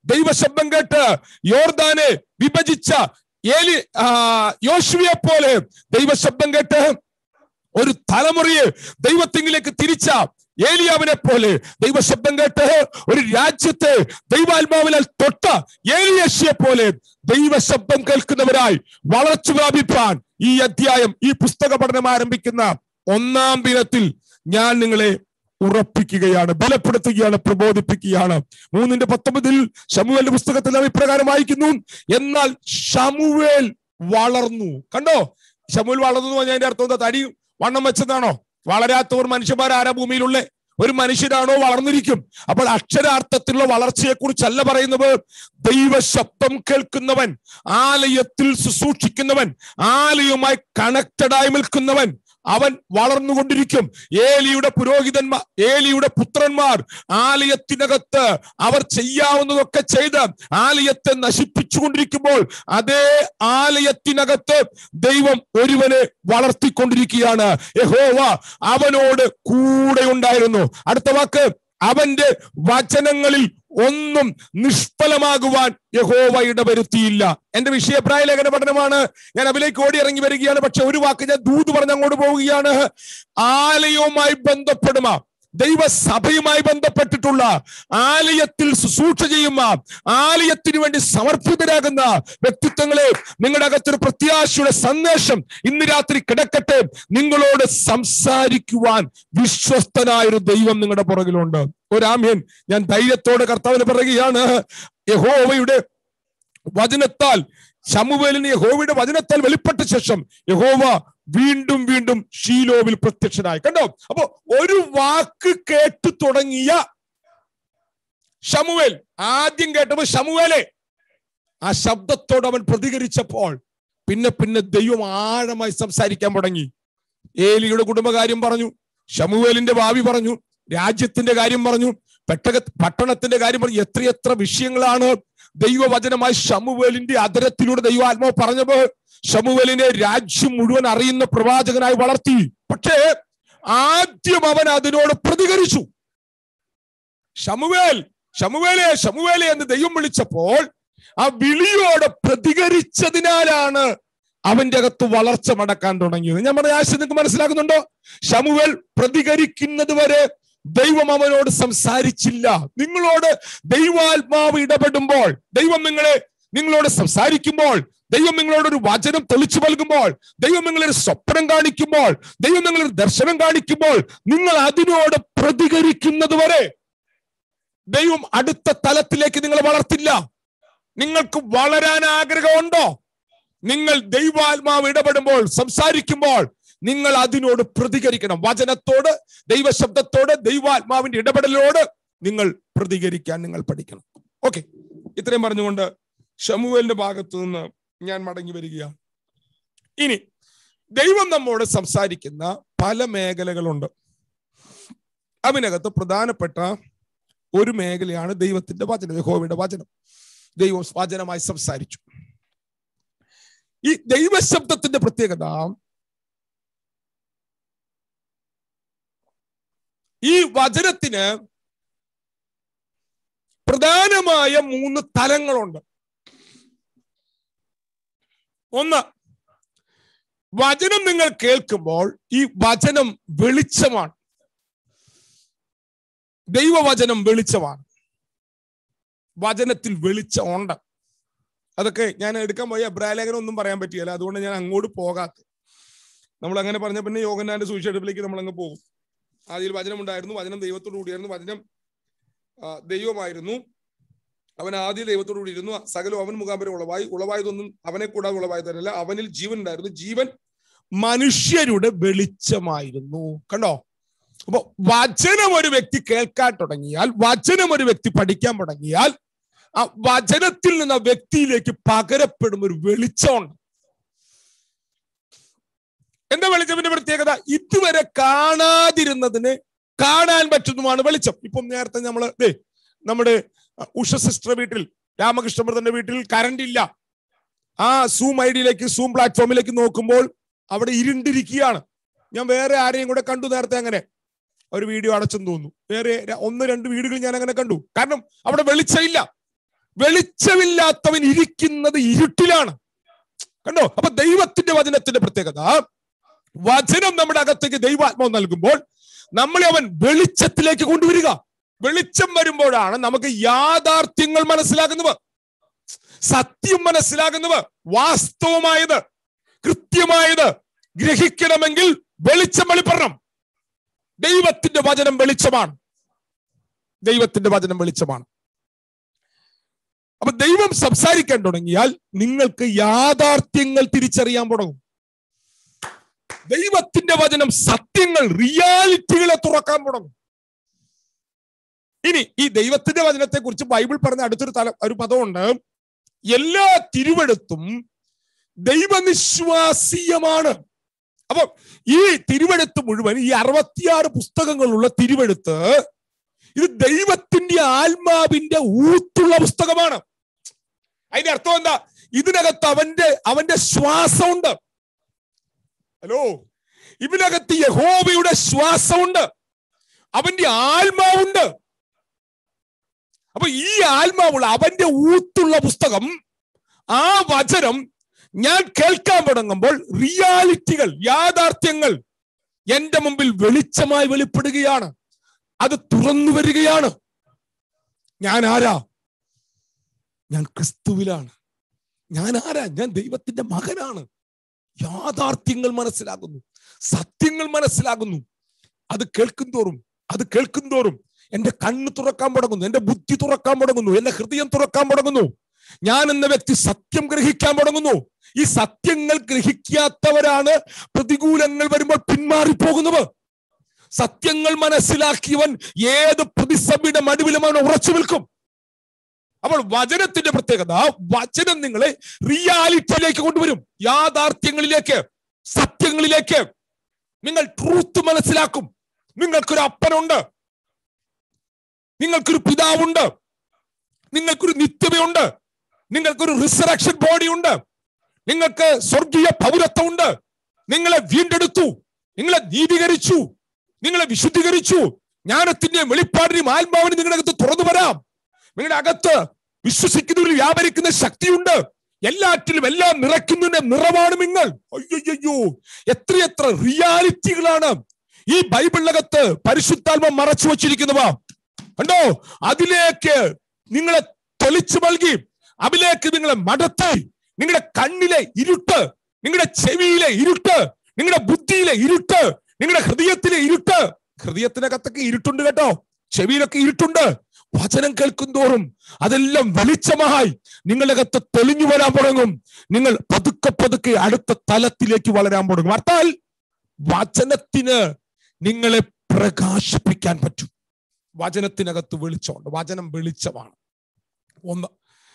ദൈവശബ്ദം കേട്ട് യോർദാനെ വിഭജിച്ച ഏലി ആ, യോശുവയെ പോലെ ദൈവശബ്ദം കേട്ട് ഒരു തലമുറയെ ദൈവത്തിങ്കിലേക്ക് തിരിച്ച ഏലിയാവിനെ പോലെ ദൈവശബ്ദം കേട്ട് ഒരു രാജ്യത്തെ ദൈവാത്മാവിനാൽ തൊട്ട ഏലിയശിയെ പോലെ ദൈവശബ്ദം കേൾക്കുന്നവരായി വളർച്ച പ്രാപിപ്പാൻ ഈ അധ്യായം ഈ പുസ്തക പഠനം ആരംഭിക്കുന്ന ഒന്നാം ദിനത്തിൽ ഞാൻ നിങ്ങളെ ഉറപ്പിക്കുകയാണ് ബലപ്പെടുത്തുകയാണ് പ്രബോധിപ്പിക്കുകയാണ് മൂന്നിന്റെ പത്തൊമ്പതിൽ ഷമുവേലിന്റെ പുസ്തകത്തിൽ നാം ഇപ്രകാരം വായിക്കുന്നു എന്നാൽ ഷമുവേൽ വളർന്നു കണ്ടോ ഷമുവേൽ വളർന്നു എന്ന് പറഞ്ഞാൽ അതിന്റെ അർത്ഥം എന്താ തടി വണ്ണം വെച്ചതാണോ വളരാത്തവർ മനുഷ്യന്മാർ ആരാ ഭൂമിയിലുള്ള ഒരു മനുഷ്യരാണോ വളർന്നിരിക്കും അപ്പോൾ അക്ഷരാർത്ഥത്തിലുള്ള വളർച്ചയെ കുറിച്ചല്ല പറയുന്നത് ദൈവശബ്ദം കേൾക്കുന്നവൻ ആലയത്തിൽ ശുശ്രൂഷിക്കുന്നവൻ ആലയവുമായി കണക്റ്റഡായി നിൽക്കുന്നവൻ അവൻ വളർന്നുകൊണ്ടിരിക്കും ഏലിയുടെ പുരോഹിതന്മാർ ഏലിയുടെ പുത്രന്മാർ ആലയത്തിനകത്ത് അവർ ചെയ്യാവുന്നതൊക്കെ ചെയ്ത് ആലയത്തെ നശിപ്പിച്ചുകൊണ്ടിരിക്കുമ്പോൾ അതേ ആലയത്തിനകത്ത് ദൈവം ഒരുവനെ വളർത്തിക്കൊണ്ടിരിക്കുകയാണ് യഹോവ അവനോട് കൂടെ ഉണ്ടായിരുന്നു അടുത്ത വാക്ക് അവന്റെ വചനങ്ങളിൽ ഒന്നും നിഷ്ഫലമാകുവാൻ യഹോവ ഇടവരുത്തിയില്ല എന്റെ വിഷയപ്രായ ലേഖന പഠനമാണ് ഞാൻ അതിലേക്ക് ഓടി ഇറങ്ങി വരികയാണ് പക്ഷെ ഒരു വാക്ക് ഞാൻ ദൂത് പറഞ്ഞ് അങ്ങോട്ട് പോവുകയാണ് ആലയവുമായി ബന്ധപ്പെടുമ ദൈവസഭയുമായി ബന്ധപ്പെട്ടിട്ടുള്ള ആലയത്തിൽ ശുശ്രൂഷ ചെയ്യുന്ന ആലയത്തിന് വേണ്ടി സമർപ്പിതരാകുന്ന വ്യക്തിത്വങ്ങളെ നിങ്ങളുടെ അകത്തൊരു പ്രത്യാശയുടെ സന്ദേശം ഇന്ന് രാത്രി കിടക്കട്ടെ നിങ്ങളോട് സംസാരിക്കുവാൻ വിശ്വസ്തനായൊരു ദൈവം നിങ്ങളുടെ പുറകിലുണ്ട് ഒരാമ്യൻ ഞാൻ ധൈര്യത്തോടെ കർത്താവിന് പറയുകയാണ് യഹോവയുടെ വചനത്താൽ ശമുവേലിന് യഹോവയുടെ വചനത്താൽ വെളിപ്പെട്ട ശേഷം യഹോവ വീണ്ടും വീണ്ടും ഷീലോവിൽ പ്രത്യക്ഷനായി കണ്ടോ അപ്പോ ഒരു വാക്ക് കേട്ടു തുടങ്ങിയ ഷമുവേൽ ആദ്യം കേട്ടപ്പോ ഷമുവേലെ ആ ശബ്ദത്തോട് അവൻ പ്രതികരിച്ചപ്പോൾ പിന്നെ പിന്നെ ദൈവം ആഴമായി സംസാരിക്കാൻ തുടങ്ങി ഏലിയുടെ കുടുംബകാര്യം പറഞ്ഞു ഷമുവേലിന്റെ ഭാവി പറഞ്ഞു രാജ്യത്തിന്റെ കാര്യം പറഞ്ഞു പെട്ടക പട്ടണത്തിന്റെ കാര്യം പറഞ്ഞു എത്രയെത്ര വിഷയങ്ങളാണ് ദൈവവചനമായി ഷമുവേലിന്റെ അതരത്തിലൂടെ ദൈവാത്മാവ് പറഞ്ഞത് ഷമുവേലിനെ രാജ്യം മുഴുവൻ അറിയുന്ന പ്രവാചകനായി വളർത്തി പക്ഷേ ആദ്യം അവൻ അതിനോട് പ്രതികരിച്ചു ഷമുവേൽ ഷമുവേലെ ഷമുവേലെ എന്ന് ദൈവം വിളിച്ചപ്പോൾ ആ വിളിയോട് പ്രതികരിച്ചതിനാലാണ് അവന്റെ അകത്ത് വളർച്ച മടക്കാൻ തുടങ്ങിയത് ഞാൻ പറഞ്ഞ ആശയം നിങ്ങൾക്ക് മനസ്സിലാക്കുന്നുണ്ടോ ഷമുവേൽ പ്രതികരിക്കുന്നത് വരെ ദൈവം അവനോട് സംസാരിച്ചില്ല നിങ്ങളോട് ദൈവാത്മാവ് ഇടപെടുമ്പോൾ ദൈവം നിങ്ങളെ നിങ്ങളോട് സംസാരിക്കുമ്പോൾ ദൈവം നിങ്ങളോട് ഒരു വചനം തെളിച്ചു നൽകുമ്പോൾ ദൈവം നിങ്ങളൊരു സ്വപ്നം കാണിക്കുമ്പോൾ ദൈവം നിങ്ങളൊരു ദർശനം കാണിക്കുമ്പോൾ നിങ്ങൾ അതിനോട് പ്രതികരിക്കുന്നത് വരെ ദൈവം അടുത്ത തലത്തിലേക്ക് നിങ്ങളെ വളർത്തില്ല നിങ്ങൾക്ക് വളരാൻ ആഗ്രഹമുണ്ടോ നിങ്ങൾ ദൈവാത്മാവ് ഇടപെടുമ്പോൾ സംസാരിക്കുമ്പോൾ നിങ്ങൾ അതിനോട് പ്രതികരിക്കണം വചനത്തോട് ദൈവശബ്ദത്തോട് ദൈവാത്മാവിന്റെ ഇടപെടലോട് നിങ്ങൾ പ്രതികരിക്കാൻ നിങ്ങൾ പഠിക്കണം ഓക്കെ ഇത്രയും പറഞ്ഞുകൊണ്ട് ഷമുവേലിന്റെ ഭാഗത്തു നിന്ന് ഞാൻ മടങ്ങി വരികയാണ് ഇനി ദൈവം നമ്മോട് സംസാരിക്കുന്ന പല മേഖലകളുണ്ട് അതിനകത്ത് പ്രധാനപ്പെട്ട ഒരു മേഖലയാണ് ദൈവത്തിന്റെ വചനം യഹോവയുടെ വചനം ദൈവം വചനമായി സംസാരിച്ചു ഈ ദൈവശബ്ദത്തിന്റെ പ്രത്യേകത ഈ വചനത്തിന് പ്രധാനമായ മൂന്ന് തലങ്ങളുണ്ട് ഒന്ന് വചനം നിങ്ങൾ കേൾക്കുമ്പോൾ ഈ വചനം വെളിച്ചമാണ് ദൈവവചനം വെളിച്ചമാണ് വചനത്തിൽ വെളിച്ചമുണ്ട് അതൊക്കെ ഞാൻ എടുക്കാൻ പോയ അബ്രാലേഖനം ഒന്നും പറയാൻ പറ്റിയല്ല അതുകൊണ്ട് ഞാൻ അങ്ങോട്ട് പോകാത്ത നമ്മൾ അങ്ങനെ പറഞ്ഞ പിന്നെ യോഗനാന്റെ സുവിശേഷത്തിലേക്ക് നമ്മൾ അങ്ങ് പോകും ആദ്യം വചനം ഉണ്ടായിരുന്നു വചനം ദൈവത്തോടു കൂടിയായിരുന്നു വചനം ആ, ദൈവമായിരുന്നു അവൻ ആദ്യ ദൈവത്തോടു കൂടി ഇരുന്നു സകലം അവൻ മുഖാന്തരം ഉളവായി ഉളവായതൊന്നും അവനെ കൂടാതെ ഉളവായതല്ല അവനിൽ ജീവൻ ഉണ്ടായിരുന്നു ജീവൻ മനുഷ്യരുടെ വെളിച്ചമായിരുന്നു കണ്ടോ അപ്പൊ വചനം ഒരു വ്യക്തി കേൾക്കാൻ തുടങ്ങിയാൽ വചനം ഒരു വ്യക്തി പഠിക്കാൻ തുടങ്ങിയാൽ ആ വചനത്തിൽ നിന്ന് ആ വ്യക്തിയിലേക്ക് പകരപ്പെടും ഒരു വെളിച്ചമുണ്ട് എന്താ വെളിച്ചത്തിന്റെ പ്രത്യേകത ഇതുവരെ കാണാതിരുന്നതിന് കാണാൻ പറ്റുന്നതുമാണ് വെളിച്ചം ഇപ്പം നേരത്തെ നമ്മള് ദേ നമ്മുടെ ഉഷ സിസ്റ്റർ വീട്ടിൽ രാമകൃഷ്ണപ്രദന്റെ വീട്ടിൽ കറണ്ട് ഇല്ല ആ സൂം ഐഡിയിലേക്ക് സൂം പ്ലാറ്റ്ഫോമിലേക്ക് നോക്കുമ്പോൾ അവിടെ ഇരുണ്ടിരിക്കുകയാണ് ഞാൻ വേറെ ആരെയും കൂടെ കണ്ടു നേരത്തെ അങ്ങനെ ഒരു വീഡിയോ അടച്ചെന്ന് തോന്നുന്നു വേറെ ര- ഒന്ന് രണ്ട് വീടുകൾ ഞാൻ അങ്ങനെ കണ്ടു കാരണം അവിടെ വെളിച്ചമില്ല വെളിച്ചമില്ലാത്തവൻ ഇരിക്കുന്നത് ഇരുട്ടിലാണ് കണ്ടോ അപ്പൊ ദൈവത്തിന്റെ വചനത്തിന്റെ പ്രത്യേകത വചനം നമ്മുടെ അകത്തേക്ക് ദൈവാത്മാവ് നൽകുമ്പോൾ നമ്മളെ അവൻ വെളിച്ചത്തിലേക്ക് കൊണ്ടുവരിക വെളിച്ചം വരുമ്പോഴാണ് നമുക്ക് യാഥാർത്ഥ്യങ്ങൾ മനസ്സിലാകുന്നവ സത്യം മനസ്സിലാകുന്നവ വാസ്തവമായത് കൃത്യമായത് ഗ്രഹിക്കണമെങ്കിൽ വെളിച്ചം വെളിപ്പെടണം ദൈവത്തിന്റെ വചനം വെളിച്ചമാണ് ദൈവത്തിന്റെ വചനം വെളിച്ചമാണ് അപ്പൊ ദൈവം സംസാരിക്കാൻ തുടങ്ങിയാൽ നിങ്ങൾക്ക് യാഥാർത്ഥ്യങ്ങൾ തിരിച്ചറിയാൻ തുടങ്ങും ദൈവത്തിന്റെ വചനം സത്യങ്ങൾ റിയാലിറ്റികളെ തുറക്കാൻ തുടങ്ങും ഇനി ഈ ദൈവത്തിന്റെ വചനത്തെ കുറിച്ച് ബൈബിൾ പറഞ്ഞ അടുത്തൊരു തല ഒരു പദമുണ്ട് എല്ലാ തിരുവെടുത്തും ദൈവനിശ്വാസീയമാണ് അപ്പൊ ഈ തിരുവെടുത്ത് മുഴുവൻ ഈ അറുപത്തിയാറ് പുസ്തകങ്ങളുള്ള തിരുവെടുത്ത് ഇത് ദൈവത്തിന്റെ ആത്മാവിന്റെ ഊത്തുള്ള പുസ്തകമാണ് അതിന്റെ അർത്ഥം എന്താ ഇതിനകത്ത് അവന്റെ അവന്റെ ശ്വാസമുണ്ട് ഹലോ ഇതിനകത്ത് യഹോവയുടെ ശ്വാസമുണ്ട് അവന്റെ ആത്മാവുണ്ട് അപ്പൊ ഈ ആത്മാവുള്ള അവന്റെ ഊത്തുള്ള പുസ്തകം ആ വചനം ഞാൻ കേൾക്കാൻ തുടങ്ങുമ്പോൾ റിയാലിറ്റികൾ യാഥാർത്ഥ്യങ്ങൾ എന്റെ മുമ്പിൽ വെളിച്ചമായി വെളിപ്പെടുകയാണ് അത് തുറന്നു വരികയാണ് ഞാൻ ആരാ ഞാൻ ക്രിസ്തുവിലാണ് ഞാൻ ആരാ ഞാൻ ദൈവത്തിന്റെ മകനാണ് യാഥാർത്ഥ്യങ്ങൾ മനസ്സിലാകുന്നു സത്യങ്ങൾ മനസ്സിലാകുന്നു അത് കേൾക്കും തോറും അത് കേൾക്കും തോറും എന്റെ കണ്ണ് തുറക്കാൻ തുടങ്ങുന്നു എന്റെ ബുദ്ധി തുറക്കാൻ തുടങ്ങുന്നു എന്റെ ഹൃദയം തുറക്കാൻ തുടങ്ങുന്നു ഞാൻ എന്ന വ്യക്തി സത്യം ഗ്രഹിക്കാൻ തുടങ്ങുന്നു ഈ സത്യങ്ങൾ ഗ്രഹിക്കാത്തവരാണ് പ്രതികൂലങ്ങൾ വരുമ്പോൾ പിന്മാറിപ്പോകുന്നത് സത്യങ്ങൾ മനസ്സിലാക്കിയവൻ ഏത് പ്രതിസന്ധിയുടെ മടുവിലും അവൻ ഉറച്ചു നിൽക്കും അപ്പോൾ വചനത്തിന്റെ പ്രത്യേകത വചനം നിങ്ങളെ റിയാലിറ്റിയിലേക്ക് കൊണ്ടുവരും യാഥാർത്ഥ്യങ്ങളിലേക്ക് സത്യങ്ങളിലേക്ക് നിങ്ങൾ ട്രൂത്ത് മനസ്സിലാക്കും നിങ്ങൾക്കൊരു അപ്പനുണ്ട് നിങ്ങൾക്കൊരു പിതാവുണ്ട് നിങ്ങൾക്കൊരു നിത്യതയുണ്ട് നിങ്ങൾക്കൊരു റിസറക്ഷൻ ബോഡി ഉണ്ട് നിങ്ങൾക്ക് സ്വർഗീയ പൗരത്വമുണ്ട് നിങ്ങളെ വീണ്ടെടുത്തു നിങ്ങളെ നീതീകരിച്ചു നിങ്ങളെ വിശുദ്ധീകരിച്ചു ജ്ഞാനത്തിന്റെയും വെളിപ്പാടിന്റെയും ആത്മാവിന് നിങ്ങളുടെ അകത്ത് തുറന്നു വരാം നിങ്ങളുടെ അകത്ത് വിശ്വസിക്കുന്നവരിൽ വ്യാപരിക്കുന്ന ശക്തിയുണ്ട് എല്ലാറ്റിലും എല്ലാം നിറയ്ക്കുന്നതിന്റെ നിറവാണ് നിങ്ങൾ അയ്യോ എത്രയെത്ര റിയാലിറ്റികളാണ് ഈ ബൈബിളിനകത്ത് പരിശുദ്ധാത്മ മറച്ചു വച്ചിരിക്കുന്നവ കണ്ടോ അതിലേക്ക് നിങ്ങളെ തൊലിച്ചു നൽകി അതിലേക്ക് നിങ്ങളെ മടത്തി നിങ്ങളുടെ കണ്ണിലെ ഇരുട്ട് നിങ്ങളുടെ ചെവിയിലെ ഇരുട്ട് നിങ്ങളുടെ ബുദ്ധിയിലെ ഇരുട്ട് നിങ്ങളുടെ ഹൃദയത്തിലെ ഇരുട്ട് ഹൃദയത്തിനകത്തൊക്കെ ഇരുട്ടുണ്ട് കേട്ടോ ചെവിയിലൊക്കെ ഇരുട്ടുണ്ട് വചനം കേൾക്കും തോറും അതെല്ലാം വെളിച്ചമായി നിങ്ങളുടെ അകത്ത് തെളിഞ്ഞു വരാൻ തുടങ്ങും നിങ്ങൾ പതുക്കെ പതുക്കെ അടുത്ത തലത്തിലേക്ക് വളരാൻ തുടങ്ങും അർത്ഥാൽ വചനത്തിന് നിങ്ങളെ പ്രകാശിപ്പിക്കാൻ പറ്റും വചനത്തിനകത്ത് വെളിച്ചമുണ്ട് വചനം വെളിച്ചമാണ് ഒന്ന്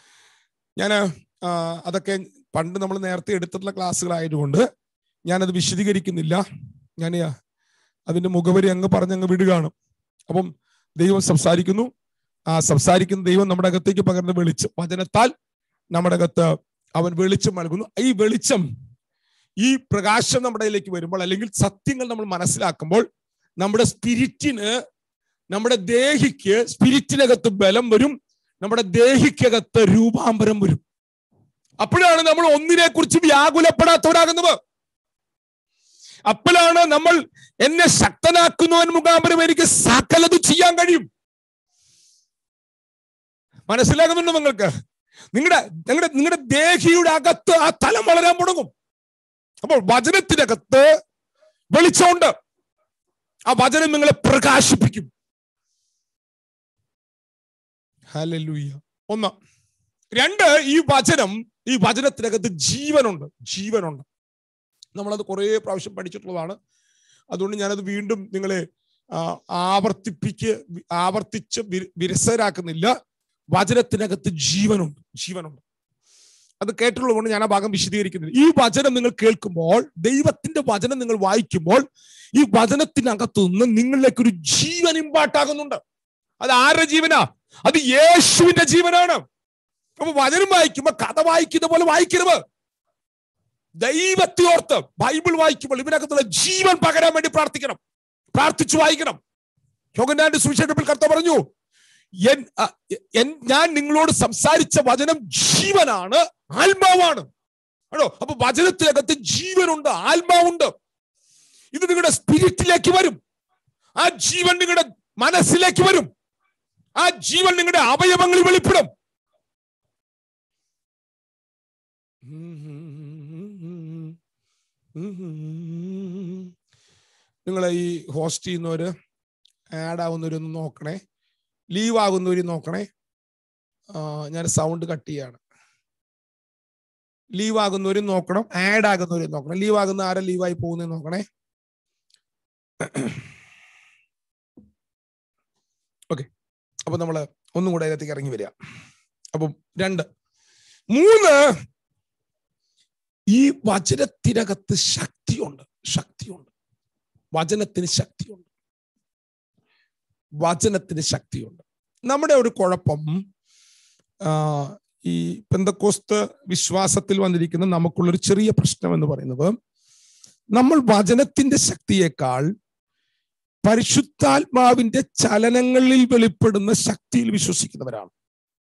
ഞാൻ അതൊക്കെ പണ്ട് നമ്മൾ നേരത്തെ എടുത്തിട്ടുള്ള ക്ലാസ്സുകളായതുകൊണ്ട് ഞാനത് വിശദീകരിക്കുന്നില്ല ഞാൻ അതിന്റെ മുഖവരി അങ്ങ് പറഞ്ഞങ്ങ് വിടുകയാണ് അപ്പം ദൈവം സംസാരിക്കുന്നു ആ സംസാരിക്കുന്ന ദൈവം നമ്മുടെ അകത്തേക്ക് പകർന്ന വെളിച്ചം വചനത്താൽ നമ്മുടെ അകത്ത് അവൻ വെളിച്ചം നൽകുന്നു ഈ വെളിച്ചം ഈ പ്രകാശം നമ്മുടെ ഇതിലേക്ക് വരുമ്പോൾ അല്ലെങ്കിൽ സത്യങ്ങൾ നമ്മൾ മനസ്സിലാക്കുമ്പോൾ നമ്മുടെ സ്പിരിറ്റിന് നമ്മുടെ ദേഹിക്ക് സ്പിരിറ്റിനകത്ത് ബലം വരും നമ്മുടെ ദേഹിക്കകത്ത് രൂപാന്തരം വരും അപ്പോഴാണ് നമ്മൾ ഒന്നിനെ കുറിച്ച് വ്യാകുലപ്പെടാത്തവരാകുന്നത് അപ്പോഴാണ് നമ്മൾ എന്നെ ശക്തനാക്കുന്നവൻ മുഖാന്തരം എനിക്ക് സകലത് ചെയ്യാൻ കഴിയും മനസ്സിലാകുന്നുണ്ടോ നിങ്ങൾക്ക് നിങ്ങളുടെ നിങ്ങളുടെ നിങ്ങളുടെ ദേഹിയുടെ അകത്ത് ആ തലം വളരാൻ തുടങ്ങും അപ്പോൾ വചനത്തിനകത്ത് വെളിച്ചമുണ്ട് ആ വചനം നിങ്ങളെ പ്രകാശിപ്പിക്കും ഹല്ലേലൂയ ഒന്ന് രണ്ട് ഈ വചനം ഈ വചനത്തിനകത്ത് ജീവനുണ്ട് ജീവനുണ്ട് നമ്മളത് കുറേ പ്രാവശ്യം പഠിച്ചിട്ടുള്ളതാണ് അതുകൊണ്ട് ഞാനത് വീണ്ടും നിങ്ങളെ ആവർത്തിപ്പിക്ക് ആവർത്തിച്ച് വിരസരാക്കുന്നില്ല വചനത്തിനകത്ത് ജീവനുണ്ട് ജീവനുണ്ട് അത് കേട്ടുള്ളത് കൊണ്ട് ഞാൻ ആ ഭാഗം വിശദീകരിക്കുന്നില്ല ഈ വചനം നിങ്ങൾ കേൾക്കുമ്പോൾ ദൈവത്തിന്റെ വചനം നിങ്ങൾ വായിക്കുമ്പോൾ ഈ വചനത്തിനകത്തു നിന്ന് നിങ്ങളിലേക്ക് ഒരു ജീവൻ ഇമ്പാട്ടാകുന്നുണ്ട് അത് ആരുടെ ജീവനാ അത് യേശുവിന്റെ ജീവനാണ് അപ്പൊ വചനം വായിക്കുമ്പോ കഥ വായിക്കുന്ന പോലെ വായിക്കരുത് ദൈവത്തെ ഓർത്ത് ബൈബിൾ വായിക്കുമ്പോൾ ഇവനകത്തുള്ള ജീവൻ പകരാൻ വേണ്ടി പ്രാർത്ഥിക്കണം പ്രാർത്ഥിച്ചു വായിക്കണം യോഗനാന്റെ സുവിശേഷത്തിൽ കർത്ത പറഞ്ഞു എൻ അ, എൻ- ഞാൻ നിങ്ങളോട് സംസാരിച്ച വചനം ജീവനാണ് ആത്മാവാണ് ആണോ അപ്പൊ വചനത്തിനകത്ത് ജീവനുണ്ട് ആത്മാവുണ്ട് ഇത് നിങ്ങളുടെ സ്പിരിറ്റിലേക്ക് വരും ആ ജീവൻ നിങ്ങളുടെ മനസ്സിലേക്ക് വരും ആ ജീവൻ നിങ്ങളുടെ അവയവങ്ങളിൽ വെളിപ്പെടും നിങ്ങളെ ഈ ഹോസ്റ്റ് ചെയ്യുന്നവര് ആഡ് ആവുന്നവരൊന്ന് നോക്കണേ ലീവ് ആകുന്നവര് നോക്കണേ ആ, ഞാൻ സൗണ്ട് കട്ട് ചെയ്യാണ് ലീവ് ആകുന്നവരും നോക്കണം ആഡ് ആകുന്നവരും നോക്കണം ലീവ് ആകുന്ന ആരെ ലീവായി പോകുന്നത് നോക്കണേ ഓക്കെ അപ്പൊ നമ്മള് ഒന്നും കൂടെ അതിനകത്തേക്ക് ഇറങ്ങി വരിക അപ്പം രണ്ട് മൂന്ന് ഈ വചനത്തിനകത്ത് ശക്തിയുണ്ട് ശക്തിയുണ്ട് വചനത്തിന് ശക്തിയുണ്ട് വചനത്തിന് ശക്തിയുണ്ട് നമ്മുടെ ഒരു കുഴപ്പം ആ, ഈ പെന്തക്കോസ്ത് വിശ്വാസത്തിൽ വന്നിരിക്കുന്ന നമുക്കുള്ളൊരു ചെറിയ പ്രശ്നം എന്ന് പറയുന്നത് നമ്മൾ വചനത്തിന്റെ ശക്തിയേക്കാൾ പരിശുദ്ധാത്മാവിന്റെ ചലനങ്ങളിൽ വെളിപ്പെടുന്ന ശക്തിയിൽ വിശ്വസിക്കുന്നവരാണ്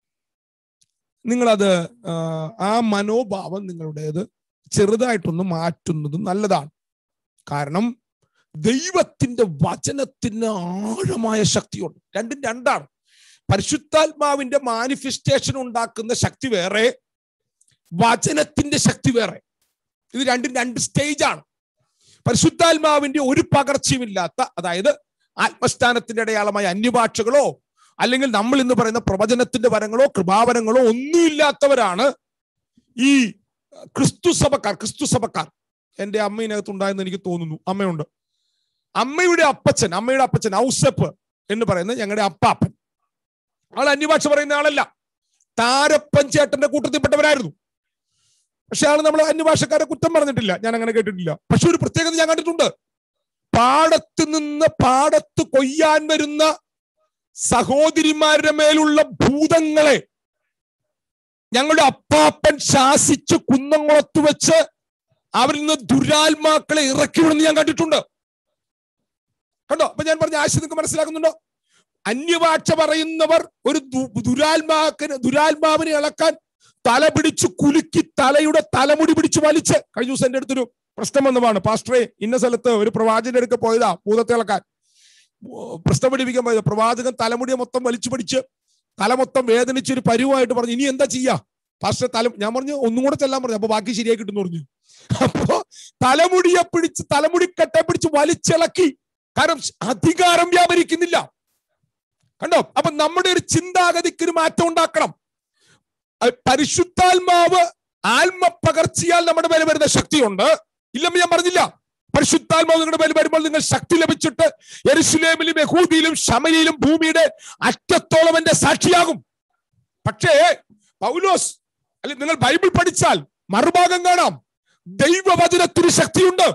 നിങ്ങളത് ആ, ആ മനോഭാവം നിങ്ങളുടേത് ചെറുതായിട്ടൊന്ന് മാറ്റുന്നത് നല്ലതാണ് കാരണം ദൈവത്തിന്റെ വചനത്തിന് ആഴമായ ശക്തിയുണ്ട് രണ്ടും രണ്ടാണ് പരിശുദ്ധാത്മാവിന്റെ മാനിഫെസ്റ്റേഷൻ ഉണ്ടാക്കുന്ന ശക്തി വേറെ വചനത്തിന്റെ ശക്തി വേറെ ഇത് രണ്ടും രണ്ട് സ്റ്റേജാണ് പരിശുദ്ധാത്മാവിന്റെ ഒരു പകർച്ചയുമില്ലാത്ത അതായത് ആത്മസ്ഥാനത്തിന്റെ അടയാളമായ അന്യഭാഷകളോ അല്ലെങ്കിൽ നമ്മൾ ഇന്ന് പറയുന്ന പ്രവചനത്തിന്റെ വരങ്ങളോ കൃപാവരങ്ങളോ ഒന്നുമില്ലാത്തവരാണ് ഈ ക്രിസ്തു സഭക്കാർ ക്രിസ്തു സഭക്കാർ എന്റെ അമ്മയിനകത്ത് ഉണ്ടായെന്ന് എനിക്ക് തോന്നുന്നു അമ്മയുണ്ട് അമ്മയുടെ അപ്പച്ചൻ അമ്മയുടെ അപ്പച്ചൻ ഔസപ്പ് എന്ന് പറയുന്നത് ഞങ്ങളുടെ അപ്പാപ്പൻ ആൾ അന്യഭാഷ പറയുന്ന ആളല്ല താരപ്പൻ ചേട്ടന്റെ കൂട്ടത്തിൽപ്പെട്ടവരായിരുന്നു പക്ഷെ ആള് നമ്മൾ അന്യഭാഷക്കാരെ കുറ്റം പറഞ്ഞിട്ടില്ല ഞാൻ അങ്ങനെ കേട്ടിട്ടില്ല പക്ഷെ ഒരു പ്രത്യേകത ഞാൻ കണ്ടിട്ടുണ്ട് പാടത്ത് നിന്ന് പാടത്ത് കൊയ്യാൻ വരുന്ന സഹോദരിമാരുടെ മേലുള്ള ഭൂതങ്ങളെ ഞങ്ങളുടെ അപ്പാപ്പൻ ശാസിച്ച് കുന്നംകുളത്ത് വെച്ച് അവരിൽ നിന്ന് ദുരാത്മാക്കളെ ഇറക്കി വിടുന്ന ഞാൻ കണ്ടിട്ടുണ്ട് കണ്ടോ അപ്പൊ ഞാൻ പറഞ്ഞ ആശയം നിങ്ങൾക്ക് മനസ്സിലാക്കുന്നുണ്ടോ അന്യഭാഷ പറയുന്നവർ ഒരു ദു- ദുരാത്മാക്കിന് ദുരാത്മാവിനെ ഇളക്കാൻ തല പിടിച്ച് കുലുക്കി തലയുടെ തലമുടി പിടിച്ച് വലിച്ച് കഴിഞ്ഞ ദിവസം എന്റെ അടുത്തൊരു പ്രശ്നം വന്നതാണ് പാസ്റ്ററെ ഇന്ന സ്ഥലത്ത് ഒരു പ്രവാചകന്റെ അടുക്ക പോയതാ ഭൂതത്തെ ഇളക്കാൻ ഓ, പ്രശ്നം പഠിപ്പിക്കാൻ പോയത് പ്രവാചകൻ തലമുടിയെ മൊത്തം വലിച്ചു പിടിച്ച് തല മൊത്തം വേദനിച്ച് ഒരു പരുവായിട്ട് പറഞ്ഞു ഇനി എന്താ ചെയ്യാ പാസ്റ്റർ തല ഞാൻ പറഞ്ഞു ഒന്നും കൂടെ ചെല്ലാൻ പറഞ്ഞു അപ്പൊ ബാക്കി ശരിയായി കിട്ടുന്നു പറഞ്ഞു അപ്പോ തലമുടിയെ പിടിച്ച് തലമുടിക്കട്ടെ പിടിച്ച് വലിച്ചിളക്കി കാരണം അധികാരം വ്യാപരിക്കുന്നില്ല കണ്ടോ അപ്പൊ നമ്മുടെ ഒരു ചിന്താഗതിക്ക് ഒരു മാറ്റം ഉണ്ടാക്കണം അത് പരിശുദ്ധാത്മാവ് ആത്മപകർച്ചയാൽ നമ്മുടെ മേലെ വരുന്ന ശക്തിയുണ്ട് ഇല്ലെന്ന് ഞാൻ പറഞ്ഞില്ല പരിശുദ്ധാത്മാവ് നിങ്ങളുടെ മേൽ വരുമ്പോൾ നിങ്ങൾ ശക്തി ലഭിച്ചിട്ട് എരുസലേമിലും യഹൂദിയിലും ശമരിയിലും ഭൂമിയുടെ അറ്റത്തോളം എന്റെ സാക്ഷിയാകും പക്ഷേ പൗലോസ് അല്ലെ നിങ്ങൾ ബൈബിൾ പഠിച്ചാൽ മറുഭാഗം കാണാം ദൈവവചനത്തിന് ശക്തിയുണ്ട്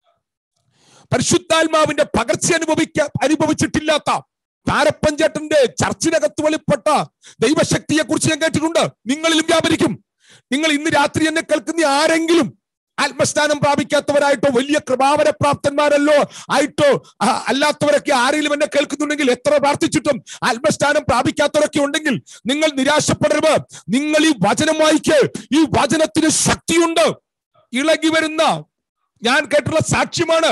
പരിശുദ്ധാത്മാവിന്റെ പകർച്ച അനുഭവിക്ക അനുഭവിച്ചിട്ടില്ലാത്ത താരപ്പഞ്ചേട്ടന്റെ ചർച്ചിനകത്ത് വെളിപ്പെട്ട ദൈവശക്തിയെ കുറിച്ച് ഞാൻ കേട്ടിട്ടുണ്ട് നിങ്ങളിലും വ്യാപരിക്കും നിങ്ങൾ ഇന്ന് രാത്രി എന്നെ കേൾക്കുന്ന ആരെങ്കിലും ആത്മസ്ഥാനം പ്രാപിക്കാത്തവരായിട്ടോ വലിയ കൃപാവര പ്രാപ്തന്മാരല്ലോ ആയിട്ടോ ആ, അല്ലാത്തവരൊക്കെ ആരെങ്കിലും എന്നെ കേൾക്കുന്നുണ്ടെങ്കിൽ എത്ര പ്രാർത്ഥിച്ചിട്ടും ആത്മസ്ഥാനം പ്രാപിക്കാത്തവരൊക്കെ ഉണ്ടെങ്കിൽ നിങ്ങൾ നിരാശപ്പെടരുത് നിങ്ങൾ ഈ വചനം വായിക്ക് ഈ വചനത്തിന് ശക്തിയുണ്ട് ഇളകി വരുന്ന ഞാൻ കേട്ടുള്ള സാക്ഷ്യമാണ്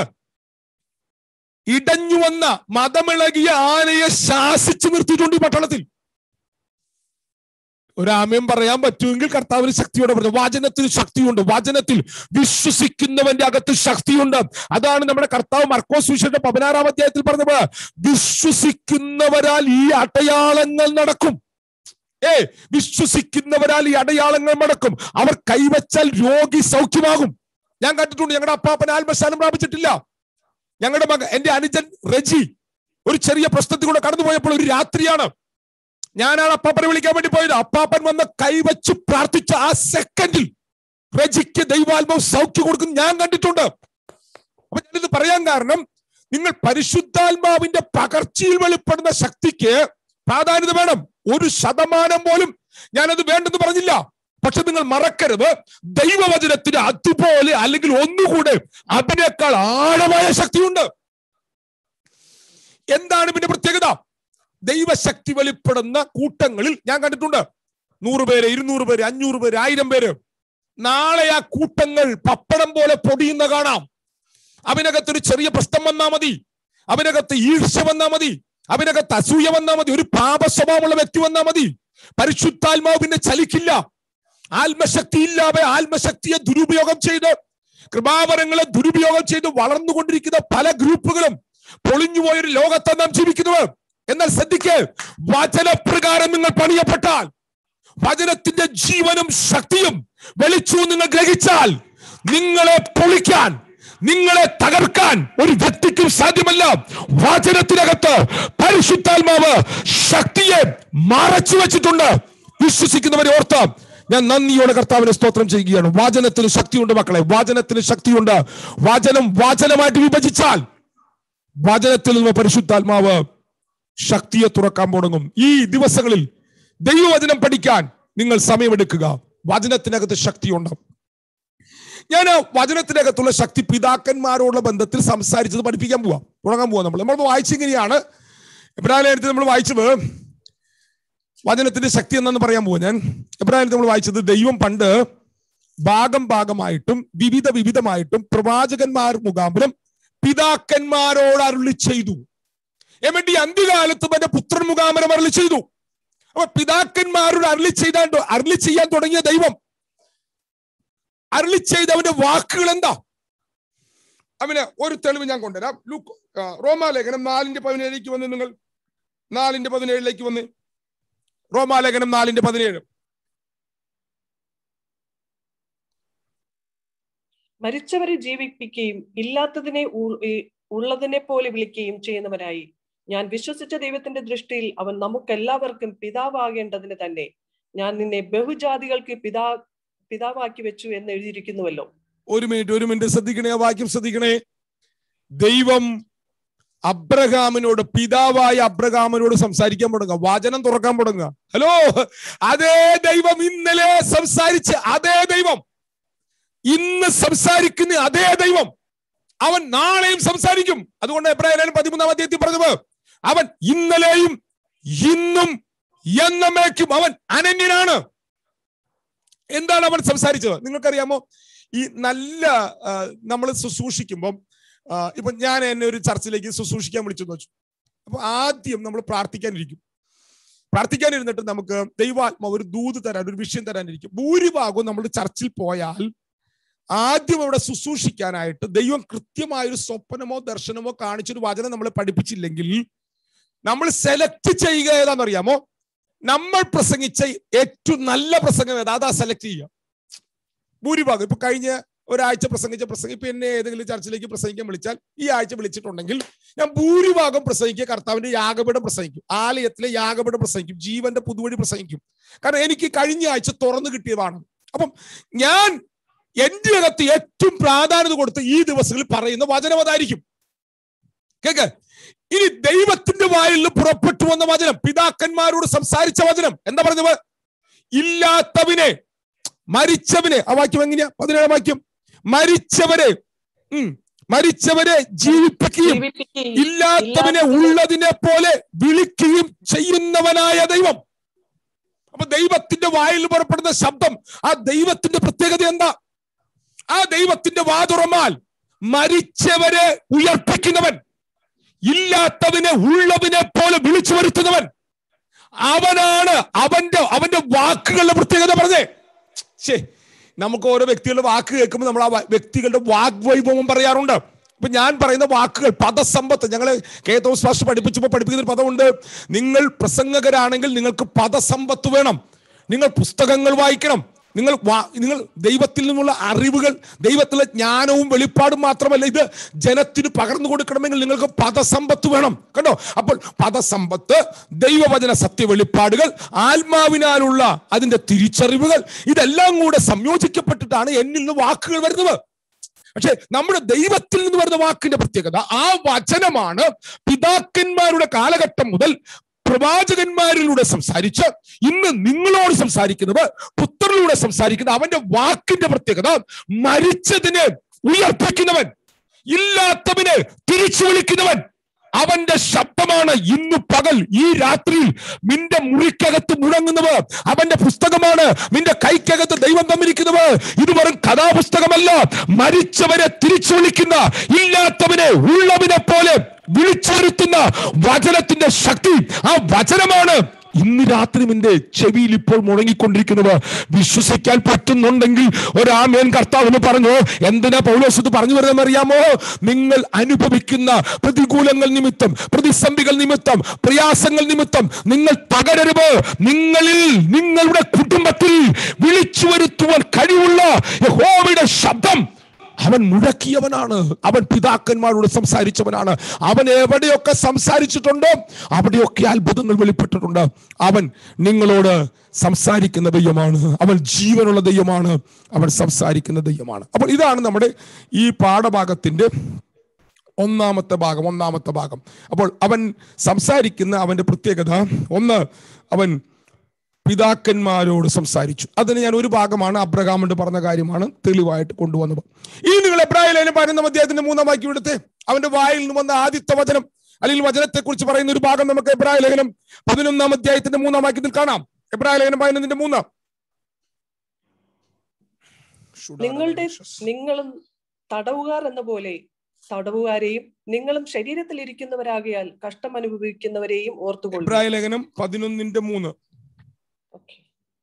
ഇടഞ്ഞു വന്ന മതമിളകിയ ആനയെ ശാസിച്ചു നിർത്തിയിട്ടുണ്ട് ഈ പട്ടണത്തിൽ ഒരാമയം പറയാൻ പറ്റുമെങ്കിൽ കർത്താവിന് ശക്തിയോടെ പറഞ്ഞു വചനത്തിന് ശക്തിയുണ്ട് വചനത്തിൽ വിശ്വസിക്കുന്നവന്റെ അകത്ത് ശക്തിയുണ്ട് അതാണ് നമ്മുടെ കർത്താവ് മർക്കോസ് വിഷയുടെ പതിനാറാം അധ്യായത്തിൽ പറഞ്ഞത് വിശ്വസിക്കുന്നവരാൽ ഈ അടയാളങ്ങൾ നടക്കും ഏ വിശ്വസിക്കുന്നവരാൽ ഈ അടയാളങ്ങൾ നടക്കും അവർ കൈവച്ചാൽ രോഗി സൗഖ്യമാകും ഞാൻ കണ്ടിട്ടുണ്ട് ഞങ്ങളുടെ അപ്പാപ്പൻ ആത്മസ്ഥാനം പ്രാപിച്ചിട്ടില്ല ഞങ്ങളുടെ മക എന്റെ അനുജൻ റെജി ഒരു ചെറിയ പ്രശ്നത്തിൽ കൂടെ കടന്നുപോയപ്പോൾ ഒരു രാത്രിയാണ് ഞാനാണ് അപ്പാപ്പനെ വിളിക്കാൻ വേണ്ടി പോയത് അപ്പാപ്പൻ വന്ന് കൈവച്ച് പ്രാർത്ഥിച്ച ആ സെക്കൻഡിൽ റെജിക്ക് ദൈവാത്മാവ് സൗഖ്യം കൊടുക്കുന്ന ഞാൻ കണ്ടിട്ടുണ്ട് അപ്പൊ ഞാനിത് പറയാൻ കാരണം നിങ്ങൾ പരിശുദ്ധാത്മാവിന്റെ പകർച്ചയിൽ വെളിപ്പെടുന്ന ശക്തിക്ക് പ്രാധാന്യത വേണം ഒരു ശതമാനം പോലും ഞാനത് വേണ്ടെന്ന് പറഞ്ഞില്ല പക്ഷെ നിങ്ങൾ മറക്കരുത് ദൈവവചനത്തിന് അതുപോലെ അല്ലെങ്കിൽ ഒന്നുകൂടെ അതിനേക്കാൾ ആഴമായ ശക്തിയുണ്ട് എന്താണ് പിന്നെ പ്രത്യേകത ദൈവശക്തി വെളിപ്പെടുന്ന കൂട്ടങ്ങളിൽ ഞാൻ കണ്ടിട്ടുണ്ട് നൂറ് പേര് ഇരുന്നൂറ് പേര് അഞ്ഞൂറ് പേര് ആയിരം പേര് നാളെ ആ കൂട്ടങ്ങൾ പപ്പടം പോലെ പൊടിയുന്ന കാണാം അവനകത്ത് ഒരു ചെറിയ പ്രശ്നം വന്നാ മതി അവനകത്ത് ഈർഷ്യ വന്നാ മതി അവനകത്ത് അസൂയ വന്നാ മതി ഒരു പാപ സ്വഭാവമുള്ള വ്യക്തി വന്നാ മതി പരിശുദ്ധാത്മാവ് പിന്നെ ചലിക്കില്ല ആത്മശക്തി ഇല്ലാതെ ആത്മശക്തിയെ ദുരുപയോഗം ചെയ്ത് കൃപാവരങ്ങളെ ദുരുപയോഗം ചെയ്ത് വളർന്നുകൊണ്ടിരിക്കുന്ന പല ഗ്രൂപ്പുകളും പൊളിഞ്ഞുപോയൊരു ലോകത്തെ നാം ജീവിക്കുന്നത് എന്നാൽ ശ്രദ്ധിക്ക് വചനപ്രകാരം നിങ്ങൾ പണിയപ്പെട്ടാൽ വചനത്തിന്റെ ജീവനും ശക്തിയും വെളിച്ചവും നിങ്ങൾ ഗ്രഹിച്ചാൽ നിങ്ങളെ പൊളിക്കാൻ നിങ്ങളെ തകർക്കാൻ ഒരു വ്യക്തിക്കും സാധ്യമല്ല വചനത്തിനകത്ത് പരിശുദ്ധാത്മാവ് ശക്തിയെ മറച്ചു വെച്ചിട്ടുണ്ട് വിശ്വസിക്കുന്നവരെ ഓർത്ത് ഞാൻ നന്ദിയോടെ കർത്താവിനെ സ്തോത്രം ചെയ്യുകയാണ് വാചനത്തിന് ശക്തിയുണ്ട് മക്കളെ വാചനത്തിന് ശക്തിയുണ്ട് വാചനം വാചനമായിട്ട് വിഭജിച്ചാൽ വചനത്തിൽ നിന്ന് പരിശുദ്ധാത്മാവ് ശക്തിയെ തുറക്കാൻ തുടങ്ങും ഈ ദിവസങ്ങളിൽ ദൈവവചനം പഠിക്കാൻ നിങ്ങൾ സമയമെടുക്കുക വചനത്തിനകത്ത് ശക്തിയുണ്ട് ഞാൻ ആ വചനത്തിനകത്തുള്ള ശക്തി പിതാക്കന്മാരോടുള്ള ബന്ധത്തിൽ സംസാരിച്ചത് പഠിപ്പിക്കാൻ പോവാം തുടങ്ങാൻ പോവാം നമ്മൾ നമ്മൾ വായിച്ചിങ്ങനെയാണ് എബ്രാഹിം നമ്മൾ വായിച്ചത് വചനത്തിന്റെ ശക്തി എന്നാന്ന് പറയാൻ പോവാ ഞാൻ എബ്രാഹിം നമ്മൾ വായിച്ചത് ദൈവം പണ്ട് ഭാഗം ഭാഗമായിട്ടും വിവിധ വിവിധമായിട്ടും പ്രവാചകന്മാർ മുഖാന്തരം പിതാക്കന്മാരോട് അരുളി ചെയ്തു എന്നിട്ട് ഈ അന്ത്യകാലത്ത് തന്റെ പുത്രൻ മുഖാന്തരം അരുളി ചെയ്തു അപ്പൊ പിതാക്കന്മാരോട് അരുളി ചെയ്താണ്ട് അരുളി ചെയ്യാൻ തുടങ്ങിയ ദൈവം അരുളി ചെയ്ത അവന്റെ വാക്കുകൾ എന്താ അവന് ഒരു തെളിവ് ഞാൻ കൊണ്ടുവരാം ലൂക്ക് ആ, റോമാലേഖനം നാലിന്റെ പതിനേഴിലേക്ക് വന്ന് നിങ്ങൾ നാലിന്റെ പതിനേഴിലേക്ക് വന്ന് റോമാലേഖനം നാലിന്റെ പതിനേഴ് മരിച്ചവരെ ജീവിപ്പിക്കുകയും ഇല്ലാത്തതിനെ ഉ- ഈ ഉള്ളതിനെ പോലെ വിളിക്കുകയും ചെയ്യുന്നവനായി ഞാൻ വിശ്വസിച്ച ദൈവത്തിന്റെ ദൃഷ്ടിയിൽ അവൻ നമുക്കെല്ലാവർക്കും പിതാവാകേണ്ടതിന് തന്നെ ഞാൻ നിന്നെ ബഹുജാതികൾക്ക് പിതാ പിതാവാക്കി വെച്ചു എന്ന് എഴുതിയിരിക്കുന്നുവല്ലോ ഒരു മിനിറ്റ് ഒരു മിനിറ്റ് ശ്രദ്ധിക്കണേ ആ വാക്യം ശ്രദ്ധിക്കണേ ദൈവം അബ്രഹാമിനോട് പിതാവായ അബ്രഹാമിനോട് സംസാരിക്കാൻ തുടങ്ങുക വാചനം തുറക്കാൻ തുടങ്ങുക ഹലോ അതേ ദൈവം ഇന്നലെ സംസാരിച്ച് അതേ ദൈവം ഇന്ന് സംസാരിക്കുന്ന അതേ ദൈവം അവൻ നാളെയും സംസാരിക്കും അതുകൊണ്ട് എബ്രാഹിം പതിമൂന്നാം അധ്യായത്തിൽ പറഞ്ഞത് അവൻ ഇന്നലെയും ഇന്നും എന്നമേക്കും അവൻ അനന്യനാണ് എന്താണ് അവൻ സംസാരിച്ചത് നിങ്ങൾക്കറിയാമോ ഈ നല്ല നമ്മൾ ശുശ്രൂഷിക്കുമ്പം ആ, ഇപ്പൊ ഞാൻ എന്നെ ഒരു ചർച്ചിലേക്ക് ശുശ്രൂഷിക്കാൻ വിളിച്ചു വെച്ചു അപ്പൊ ആദ്യം നമ്മൾ പ്രാർത്ഥിക്കാനിരിക്കും പ്രാർത്ഥിക്കാനിരുന്നിട്ട് നമുക്ക് ദൈവാത്മാവ് ഒരു ദൂത് തരാൻ ഒരു വിഷയം തരാനിരിക്കും ഭൂരിഭാഗവും നമ്മൾ ചർച്ചിൽ പോയാൽ ആദ്യം അവിടെ ശുശ്രൂഷിക്കാനായിട്ട് ദൈവം കൃത്യമായ ഒരു സ്വപ്നമോ ദർശനമോ കാണിച്ചൊരു വചനം നമ്മളെ പഠിപ്പിച്ചില്ലെങ്കിൽ നമ്മൾ സെലക്ട് ചെയ്യുക ഏതാണെന്നറിയാമോ നമ്മൾ പ്രസംഗിച്ച ഏറ്റവും നല്ല പ്രസംഗം ഏതാ അതാ സെലക്ട് ചെയ്യുക ഭൂരിഭാഗം ഇപ്പൊ കഴിഞ്ഞ ഒരാഴ്ച പ്രസംഗിച്ച പ്രസംഗം ഇപ്പൊ എന്നെ ഏതെങ്കിലും ചർച്ചിലേക്ക് പ്രസംഗിക്കാൻ വിളിച്ചാൽ ഈ ആഴ്ച വിളിച്ചിട്ടുണ്ടെങ്കിൽ ഞാൻ ഭൂരിഭാഗം പ്രസംഗിക്കുക കർത്താവിന്റെ യാഗപീഠം പ്രസംഗിക്കും ആലയത്തിലെ യാഗപീഠം പ്രസംഗിക്കും ജീവന്റെ പുതുവഴി പ്രസംഗിക്കും കാരണം എനിക്ക് കഴിഞ്ഞ ആഴ്ച തുറന്നു കിട്ടിയതാണ് അപ്പം ഞാൻ എന്റെ അകത്ത് ഏറ്റവും പ്രാധാന്യത കൊടുത്ത് ഈ ദിവസങ്ങളിൽ പറയുന്ന വചനം അതായിരിക്കും കേക്ക് ഇനി ദൈവത്തിന്റെ വായിൽ നിന്ന് പുറപ്പെട്ടു വന്ന വചനം പിതാക്കന്മാരോട് സംസാരിച്ച വചനം എന്താ പറഞ്ഞത് ഇല്ലാത്തവനെ മരിച്ചവനെ ആ വാക്യം എങ്ങനെയാ പതിനേഴാം വാക്യം മരിച്ചവരെ ഉം മരിച്ചവരെ ജീവിപ്പിക്കുകയും ജീവിപ്പിക്കുകയും ഇല്ലാത്തവനെ ഉള്ളതിനെ പോലെ വിളിക്കുകയും ചെയ്യുന്നവനായ ദൈവം അപ്പൊ ദൈവത്തിന്റെ വായിൽ നിന്ന് പുറപ്പെടുന്ന ശബ്ദം ആ ദൈവത്തിന്റെ പ്രത്യേകത എന്താ ആ ദൈവത്തിന്റെ വാതുറമാൽ മരിച്ചവരെ ഉയർപ്പിക്കുന്നവൻ ഇല്ലാത്തതിനെ ഉള്ളതിനെ പോലെ വിളിച്ചു വരുത്തുന്നവൻ അവനാണ് അവന്റെ അവന്റെ വാക്കുകളുടെ പ്രത്യേകത പറഞ്ഞേ ശേ നമുക്ക് ഓരോ വ്യക്തികളുടെ വാക്ക് കേൾക്കുമ്പോൾ നമ്മൾ ആ വ- വ്യക്തികളുടെ വാഗ്വൈഭവം പറയാറുണ്ട് ഇപ്പൊ ഞാൻ പറയുന്ന വാക്കുകൾ പദസമ്പത്ത് ഞങ്ങൾ കെ തോമസ് മാസ്റ്റർ പഠിപ്പിച്ചപ്പോൾ പഠിപ്പിക്കുന്ന ഒരു പദമുണ്ട് നിങ്ങൾ പ്രസംഗകരാണെങ്കിൽ നിങ്ങൾക്ക് പദസമ്പത്ത് വേണം നിങ്ങൾ പുസ്തകങ്ങൾ വായിക്കണം നിങ്ങൾ വാ- നിങ്ങൾ ദൈവത്തിൽ നിന്നുള്ള അറിവുകൾ ദൈവത്തിലെ ജ്ഞാനവും വെളിപ്പാടും മാത്രമല്ല ഇത് ജനത്തിന് പകർന്നു കൊടുക്കണമെങ്കിൽ നിങ്ങൾക്ക് പദസമ്പത്ത് വേണം കണ്ടോ അപ്പോൾ പദസമ്പത്ത് ദൈവവചന സത്യ വെളിപ്പാടുകൾ ആത്മാവിനാലുള്ള അതിന്റെ തിരിച്ചറിവുകൾ ഇതെല്ലാം കൂടെ സംയോജിക്കപ്പെട്ടിട്ടാണ് എന്നിൽ നിന്ന് വാക്കുകൾ വരുന്നത് പക്ഷെ നമ്മുടെ ദൈവത്തിൽ നിന്ന് വരുന്ന വാക്കിന്റെ പ്രത്യേകത ആ വചനമാണ് പിതാക്കന്മാരുടെ കാലഘട്ടം മുതൽ പ്രവാചകന്മാരിലൂടെ സംസാരിച്ച് ഇന്ന് നിങ്ങളോട് സംസാരിക്കുന്നത് പുത്രനിലൂടെ സംസാരിക്കുന്ന അവന്റെ വാക്കിന്റെ പ്രത്യേകത മരിച്ചതിനെ ഉയർപ്പിക്കുന്നവൻ ഇല്ലാത്തവനെ തിരിച്ചു വിളിക്കുന്നവൻ അവന്റെ ശബ്ദമാണ് ഇന്ന് പകൽ ഈ രാത്രിയിൽ നിന്റെ മുറിക്കകത്ത് മുഴങ്ങുന്നത് അവന്റെ പുസ്തകമാണ് നിന്റെ കൈക്കകത്ത് ദൈവം തന്നിരിക്കുന്നത് ഇത് വെറും കഥാപുസ്തകമല്ല മരിച്ചവരെ തിരിച്ചു വിളിക്കുന്ന ഇല്ലാത്തവനെ ഉള്ളവനെ പോലെ വിളിച്ചു വരുത്തുന്ന വചനത്തിന്റെ ശക്തി ആ വചനമാണ് ഇന്ന് രാത്രി നിന്റെ ചെവിയിൽ ഇപ്പോൾ മുഴങ്ങിക്കൊണ്ടിരിക്കുന്നത് വിശ്വസിക്കാൻ പറ്റുന്നുണ്ടെങ്കിൽ ഒരാമേൻ കർത്താവ് എന്ന് പറഞ്ഞു എന്തിനാ പൗലോസ് ഇത് പറഞ്ഞു വരുന്നതെന്ന് അറിയാമോ നിങ്ങൾ അനുഭവിക്കുന്ന പ്രതികൂലങ്ങൾ നിമിത്തം പ്രതിസന്ധികൾ നിമിത്തം പ്രയാസങ്ങൾ നിമിത്തം നിങ്ങൾ തകരരുത് നിങ്ങളിൽ നിങ്ങളുടെ കുടുംബത്തിൽ വിളിച്ചു വരുത്തുവാൻ കഴിവുള്ള യഹോവയുടെ ശബ്ദം അവൻ മുഴക്കിയവനാണ് അവൻ പിതാക്കന്മാരോട് സംസാരിച്ചവനാണ് അവൻ എവിടെയൊക്കെ സംസാരിച്ചിട്ടുണ്ടോ അവിടെയൊക്കെ അത്ഭുതങ്ങൾ വെളിപ്പെട്ടിട്ടുണ്ട് അവൻ നിങ്ങളോട് സംസാരിക്കുന്ന ദൈവമാണ് അവൻ ജീവനുള്ള ദൈവമാണ് അവൻ സംസാരിക്കുന്ന ദൈവമാണ് അപ്പോൾ ഇതാണ് നമ്മുടെ ഈ പാഠഭാഗത്തിന്റെ ഒന്നാമത്തെ ഭാഗം ഒന്നാമത്തെ ഭാഗം അപ്പോൾ അവൻ സംസാരിക്കുന്ന അവന്റെ പ്രത്യേകത ഒന്ന് അവൻ പിതാക്കന്മാരോട് സംസാരിച്ചു അതിന് ഞാൻ ഒരു ഭാഗമാണ് അബ്രഹാമിന്റെ പറഞ്ഞ കാര്യമാണ് തെളിവായിട്ട് കൊണ്ടുവന്നത് ഇനി നിങ്ങൾ എബ്രാഹിം പതിനൊന്നാം അധ്യായത്തിന്റെ മൂന്നാം വാക്യം എടുത്ത് അവന്റെ വായിൽ നിന്ന് വന്ന ആദ്യത്തെ വചനം അല്ലെങ്കിൽ വചനത്തെ കുറിച്ച് പറയുന്ന ഒരു ഭാഗം നമുക്ക് എബ്രാഹിം ലേഖനം പതിനൊന്നാം അധ്യായത്തിന്റെ മൂന്നാം വാക്യത്തിൽ കാണാം എബ്രാഹിം ലേഖനം പതിനൊന്നിന്റെ മൂന്ന് നിങ്ങളുടെ നിങ്ങളും തടവുകാർ എന്ന പോലെ തടവുകാരെയും നിങ്ങളും ശരീരത്തിൽ ഇരിക്കുന്നവരാകിയാൽ കഷ്ടം അനുഭവിക്കുന്നവരെയും ഓർത്തുകൊള്ളും എബ്രാഹിം ലേഖനം പതിനൊന്നിന്റെ മൂന്ന് ഓക്കെ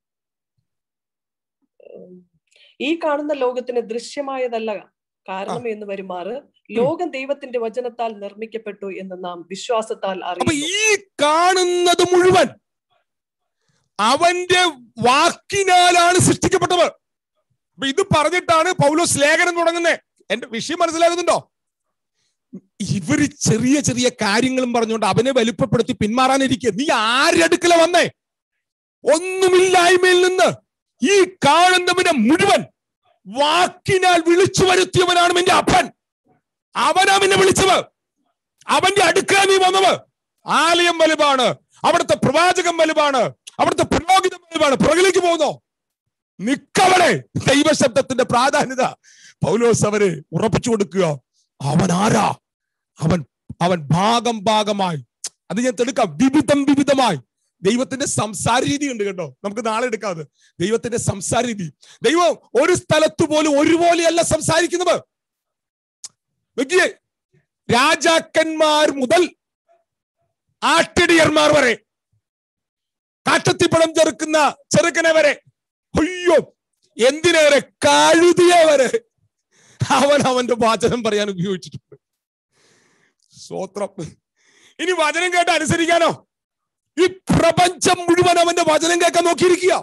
ഈ കാണുന്ന ലോകത്തിന് ദൃശ്യമായതല്ല കാരണം എന്ന് വരുമാറ് ലോകം ദൈവത്തിന്റെ വചനത്താൽ നിർമ്മിക്കപ്പെട്ടു എന്ന് നാം വിശ്വാസത്താൽ അപ്പൊ അറിയുന്നു ഈ കാണുന്നത് മുഴുവൻ അവന്റെ വാക്കിനാലാണ് സൃഷ്ടിക്കപ്പെട്ടത് അപ്പൊ ഇത് പറഞ്ഞിട്ടാണ് പൗലോസ് ലേഖനം തുടങ്ങുന്നത് എന്റെ വിഷയം മനസ്സിലാകുന്നുണ്ടോ ഇവര് ചെറിയ ചെറിയ കാര്യങ്ങളും പറഞ്ഞുകൊണ്ട് അവനെ വലുപ്പപ്പെടുത്തി പിന്മാറാനിരിക്കുക നീ ആരുടെ അടുക്കല വന്നേ ഒന്നുമില്ലായ്മയിൽ നിന്ന് ഈ കാണുന്നവനെ മുഴുവൻ വാക്കിനാൽ വിളിച്ചു വരുത്തിയവനാണ് നിന്റെ അപ്പൻ അവനാ നിന്നെ വിളിച്ചത് അവന്റെ അടുക്കള നീ വന്നത് ആലയം വലുതാണ് അവിടുത്തെ പ്രവാചകം വലുതാണ് അവിടുത്തെ പുരോഹിതം വലുതാണ് പുറകിലേക്ക് പോകുന്നോ നിക്കവളെ ദൈവശബ്ദത്തിന്റെ പ്രാധാന്യത പൗലോസ് അവരെ ഉറപ്പിച്ചു കൊടുക്കുക അവൻ ആരാ അവൻ അവൻ ഭാഗം ഭാഗമായി അത് ഞാൻ തെടുക്കാം വിവിധം വിവിധമായി ദൈവത്തിന്റെ സംസാര രീതി ഉണ്ട് കേട്ടോ നമുക്ക് നാളെ എടുക്കാം അത് ദൈവത്തിന്റെ സംസാര രീതി ദൈവം ഒരു സ്ഥലത്ത് പോലും ഒരുപോലെയല്ല സംസാരിക്കുന്നത് നോക്കിയേ രാജാക്കന്മാർ മുതൽ ആട്ടിടിയർമാർ വരെ കാട്ടത്തിപ്പഴം ചെറുക്കുന്ന ചെറുക്കനെ വരെ അയ്യോ എന്തിനേറെ കഴുതിയെ വരെ അവൻ അവന്റെ വാചനം പറയാൻ ഉപയോഗിച്ചിട്ടുണ്ട് സ്വോത്രം ഇനി വചനം കേട്ട് അനുസരിക്കാനോ ഈ പ്രപഞ്ചം മുഴുവൻ അവന്റെ വചനം കേൾക്കാൻ നോക്കിയിരിക്കുക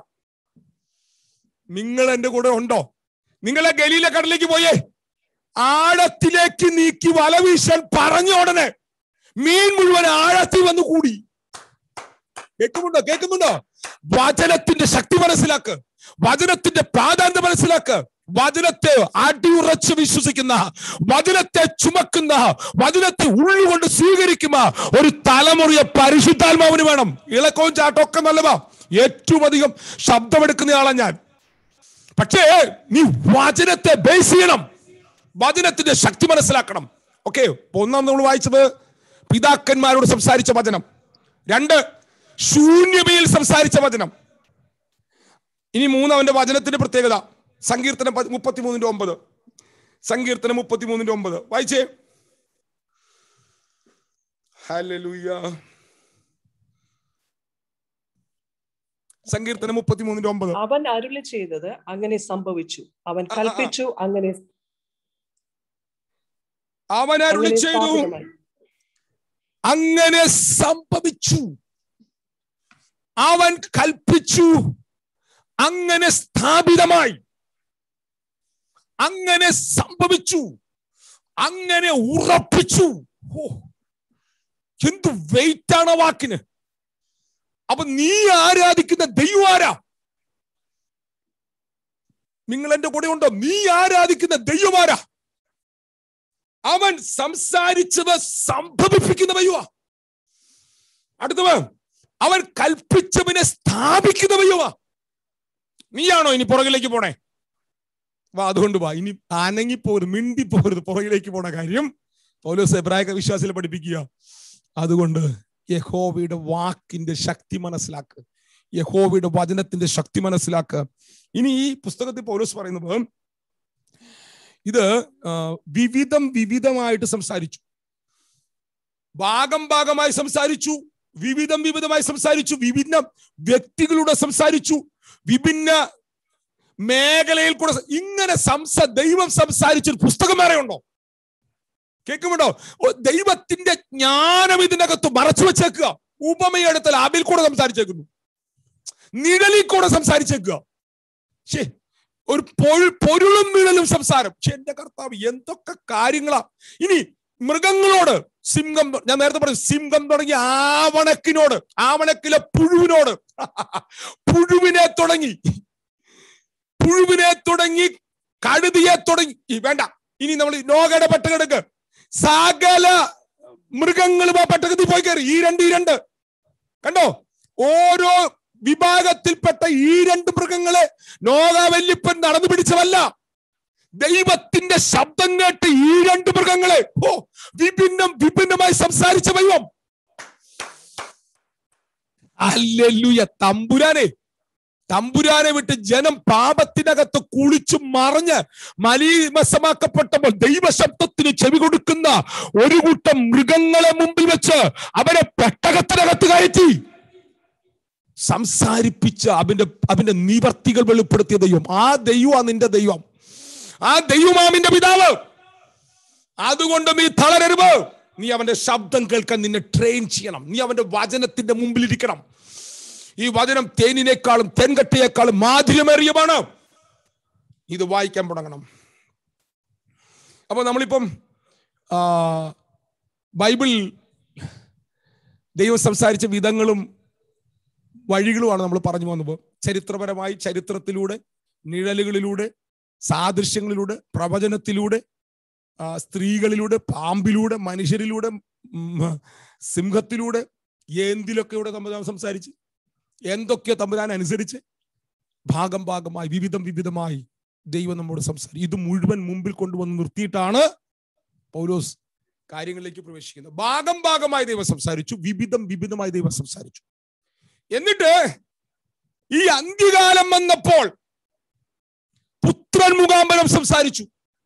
നിങ്ങൾ എന്റെ കൂടെ ഉണ്ടോ നിങ്ങളെ ഗലീല കടലിലേക്ക് പോയേ ആഴത്തിലേക്ക് നീക്കി വല വീശാൻ പറഞ്ഞ ഉടനെ മീൻ മുഴുവൻ ആഴത്തിൽ വന്ന് കൂടി കേൾക്കുന്നുണ്ടോ കേൾക്കുന്നുണ്ടോ വചനത്തിന്റെ ശക്തി മനസ്സിലാക്ക് വചനത്തിന്റെ പ്രാധാന്യം മനസ്സിലാക്ക് വചനത്തെ അടിയുറച്ച് വിശ്വസിക്കുന്ന വചനത്തെ ചുമക്കുന്ന വചനത്തെ ഉള്ളുകൊണ്ട് സ്വീകരിക്കുന്ന ഒരു തലമുറയെ പരിശുദ്ധാത്മാവിന് വേണം ഇളക്കവും ചാട്ടവും ഒക്കെ നല്ലതാ ഏറ്റവും അധികം ശബ്ദമെടുക്കുന്ന ആളാ ഞാൻ പക്ഷേ നീ വചനത്തെ ബേസ് ചെയ്യണം വചനത്തിന്റെ ശക്തി മനസ്സിലാക്കണം ഓക്കെ ഒന്നാം നമ്മൾ വായിച്ചത് പിതാക്കന്മാരോട് സംസാരിച്ച വചനം രണ്ട് ശൂന്യമയിൽ സംസാരിച്ച വചനം ഇനി മൂന്ന് അവന്റെ വചനത്തിന്റെ പ്രത്യേകത സങ്കീർത്തനം മുപ്പത്തിമൂന്നിന്റെ ഒമ്പത് സങ്കീർത്തനം മുപ്പത്തിമൂന്നിന്റെ ഒമ്പത് വായിച്ചേ ഹല്ലേലൂയ സങ്കീർത്തനം മുപ്പത്തിമൂന്നിന്റെ ഒമ്പത് അവൻ അരുളി ചെയ്തത് അങ്ങനെ സംഭവിച്ചു അവൻ ആ, ആ, ആ. കൽപ്പിച്ചു അങ്ങനെ അവൻ അരുളി അങ്ങനെ ചെയ്തു സ്ഥാപിതമായി. അങ്ങനെ സംഭവിച്ചു അവൻ കൽപ്പിച്ചു അങ്ങനെ സ്ഥാപിതമായി അങ്ങനെ സംഭവിച്ചു അങ്ങനെ ഉറപ്പിച്ചു ഓ എന്ത് വെയിറ്റ് ആണ് ആ വാക്കിന് അപ്പൊ നീ ആരാധിക്കുന്ന ദൈവം ആരാ നിങ്ങൾ എന്റെ കൂടെ ഉണ്ടോ നീ ആരാധിക്കുന്ന ദൈവം ആരാ അവൻ സംസാരിച്ചത് സംഭവിപ്പിക്കുന്ന ദൈവ അടുത്തവ അവൻ കൽപ്പിച്ചവനെ സ്ഥാപിക്കുന്ന ദൈവ നീയാണോ ഇനി പുറകിലേക്ക് പോണേ വാ അതുകൊണ്ട് വാ ഇനി അനങ്ങിപ്പോരുത് മിണ്ടിപ്പോരുത് പുറകിലേക്ക് പോണ കാര്യം പൗലോസ് എബ്രായ വിശ്വാസികളെ പഠിപ്പിക്കുക അതുകൊണ്ട് യഹോവയുടെ വാക്കിന്റെ ശക്തി മനസ്സിലാക്കുക യഹോവയുടെ വചനത്തിന്റെ ശക്തി മനസ്സിലാക്കുക ഇനി ഈ പുസ്തകത്തിൽ പൗലോസ് പറയുന്നത് ഇത് ആ, വിവിധം വിവിധമായിട്ട് സംസാരിച്ചു ഭാഗം ഭാഗമായി സംസാരിച്ചു വിവിധം വിവിധമായി സംസാരിച്ചു വിഭിന്ന വ്യക്തികളുടെ സംസാരിച്ചു വിഭിന്ന മേഖലയിൽ കൂടെ സ- ഇങ്ങനെ സംസ ദൈവം സംസാരിച്ചൊരു പുസ്തകം വേറെ ഉണ്ടോ കേൾക്കുമുണ്ടോ ഓ, ദൈവത്തിന്റെ ജ്ഞാനം ഇതിനകത്ത് മറച്ചു വെച്ചേക്കുക ഉപമയെടുത്താൽ അതിൽ കൂടെ സംസാരിച്ചേക്കുന്നു നിഴലിൽ കൂടെ സംസാരിച്ചേക്കുക ശേ ഒരു പൊരു പൊരുളും നിഴലും സംസാരം പക്ഷെ എന്റെ കർത്താവ് എന്തൊക്കെ കാര്യങ്ങളാ ഇനി മൃഗങ്ങളോട് സിംഹം തൊ- ഞാൻ നേരത്തെ പറഞ്ഞു സിംഹം തുടങ്ങി ആവണക്കിനോട് ആവണക്കിലെ പുഴുവിനോട് പുഴുവിനെ തുടങ്ങി പുഴുവിനെ തുടങ്ങി കഴുതിയെ തുടങ്ങി ഈ വേണ്ട ഇനി നമ്മൾ നോകയുടെ പട്ടകെടുക്ക് സകല മൃഗങ്ങളും ആ പട്ടകത്തിൽ പോയി കയറി ഈ രണ്ട് ഈ രണ്ട് കണ്ടോ ഓരോ വിഭാഗത്തിൽപ്പെട്ട ഈ രണ്ട് മൃഗങ്ങളെ നോകാവല്യപ്പൻ നടന്നു പിടിച്ചതല്ല ദൈവത്തിന്റെ ശബ്ദം കേട്ട് ഈ രണ്ട് മൃഗങ്ങളെ ഓ വിഭിന്നം വിഭിന്നമായി സംസാരിച്ച ദൈവം അല്ലെല്ലുയ തമ്പുരാനെ തമ്പുരാനെ വിട്ട് ജനം പാപത്തിനകത്ത് കുളിച്ചു മറിഞ്ഞ് മലീമസമാക്കപ്പെട്ടപ്പോൾ ദൈവശബ്ദത്തിന് ചെവി കൊടുക്കുന്ന ഒരു കൂട്ടം മൃഗങ്ങളെ മുമ്പിൽ വെച്ച് അവരെ പെട്ടകത്തിനകത്ത് കയറ്റി സംസാരിപ്പിച്ച അവന്റെ അവന്റെ നിവർത്തികൾ വെളിപ്പെടുത്തിയ ദൈവം ആ ദൈവമാ നിന്റെ ദൈവം ആ ദൈവമാമിന്റെ പിതാവ് അതുകൊണ്ട് നീ തളരരുത് നീ അവന്റെ ശബ്ദം കേൾക്കാൻ നിന്നെ ട്രെയിൻ ചെയ്യണം നീ അവന്റെ വചനത്തിന്റെ മുമ്പിലിരിക്കണം ഈ വചനം തേനിനേക്കാളും തെൻകട്ടയേക്കാളും മാധുര്യമേറിയമാണ് ഇത് വായിക്കാൻ തുടങ്ങണം അപ്പൊ നമ്മളിപ്പം ആ, ബൈബിൾ ദൈവം സംസാരിച്ച വിധങ്ങളും വഴികളുമാണ് നമ്മൾ പറഞ്ഞു വന്നത് ചരിത്രപരമായി ചരിത്രത്തിലൂടെ നിഴലുകളിലൂടെ സാദൃശ്യങ്ങളിലൂടെ പ്രവചനത്തിലൂടെ ആ, സ്ത്രീകളിലൂടെ പാമ്പിലൂടെ മനുഷ്യരിലൂടെ ഉം, സിംഹത്തിലൂടെ എന്തിലൊക്കെ ഇവിടെ തമ്പുരാൻ സംസാരിച്ച് എന്തൊക്കെ തമ്പുരാൻ അനുസരിച്ച് ഭാഗം ഭാഗമായി വിവിധം വിവിധമായി ദൈവം നമ്മോട് സംസാരിക്കും ഇത് മുഴുവൻ മുമ്പിൽ കൊണ്ടുവന്ന് നിർത്തിയിട്ടാണ് പൗലോസ് കാര്യങ്ങളിലേക്ക് പ്രവേശിക്കുന്നത് ഭാഗം ഭാഗമായി ദൈവം സംസാരിച്ചു വിവിധം വിവിധമായി ദൈവം സംസാരിച്ചു എന്നിട്ട് ഈ അന്ത്യകാലം വന്നപ്പോൾ പുത്രൻ മുഖാന്തരം സംസാരിച്ചു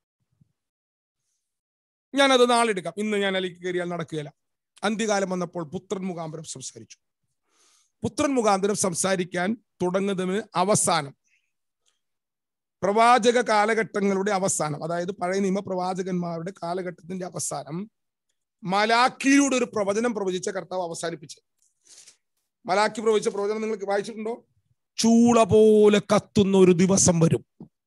ഞാനത് നാളെ എടുക്കാം ഇന്ന് ഞാൻ അതിലേക്ക് കയറിയാൽ നടക്കുകയില്ല അന്ത്യകാലം വന്നപ്പോൾ പുത്രൻ മുഖാന്തരം സംസാരിച്ചു പുത്രൻ മുഖാന്തരം സംസാരിക്കാൻ തുടങ്ങുന്നതിന് അവസാനം പ്രവാചക കാലഘട്ടങ്ങളുടെ അവസാനം അതായത് പഴയ നിയമ പ്രവാചകന്മാരുടെ കാലഘട്ടത്തിന്റെ അവസാനം മലാക്കിയിലൂടെ ഒരു പ്രവചനം പ്രവചിച്ച കർത്താവ് അവസാനിപ്പിച്ചു മലാക്കി പ്രവചിച്ച പ്രവചനം നിങ്ങൾക്ക് വായിച്ചിട്ടുണ്ടോ ചൂള പോലെ കത്തുന്ന ഒരു ദിവസം വരും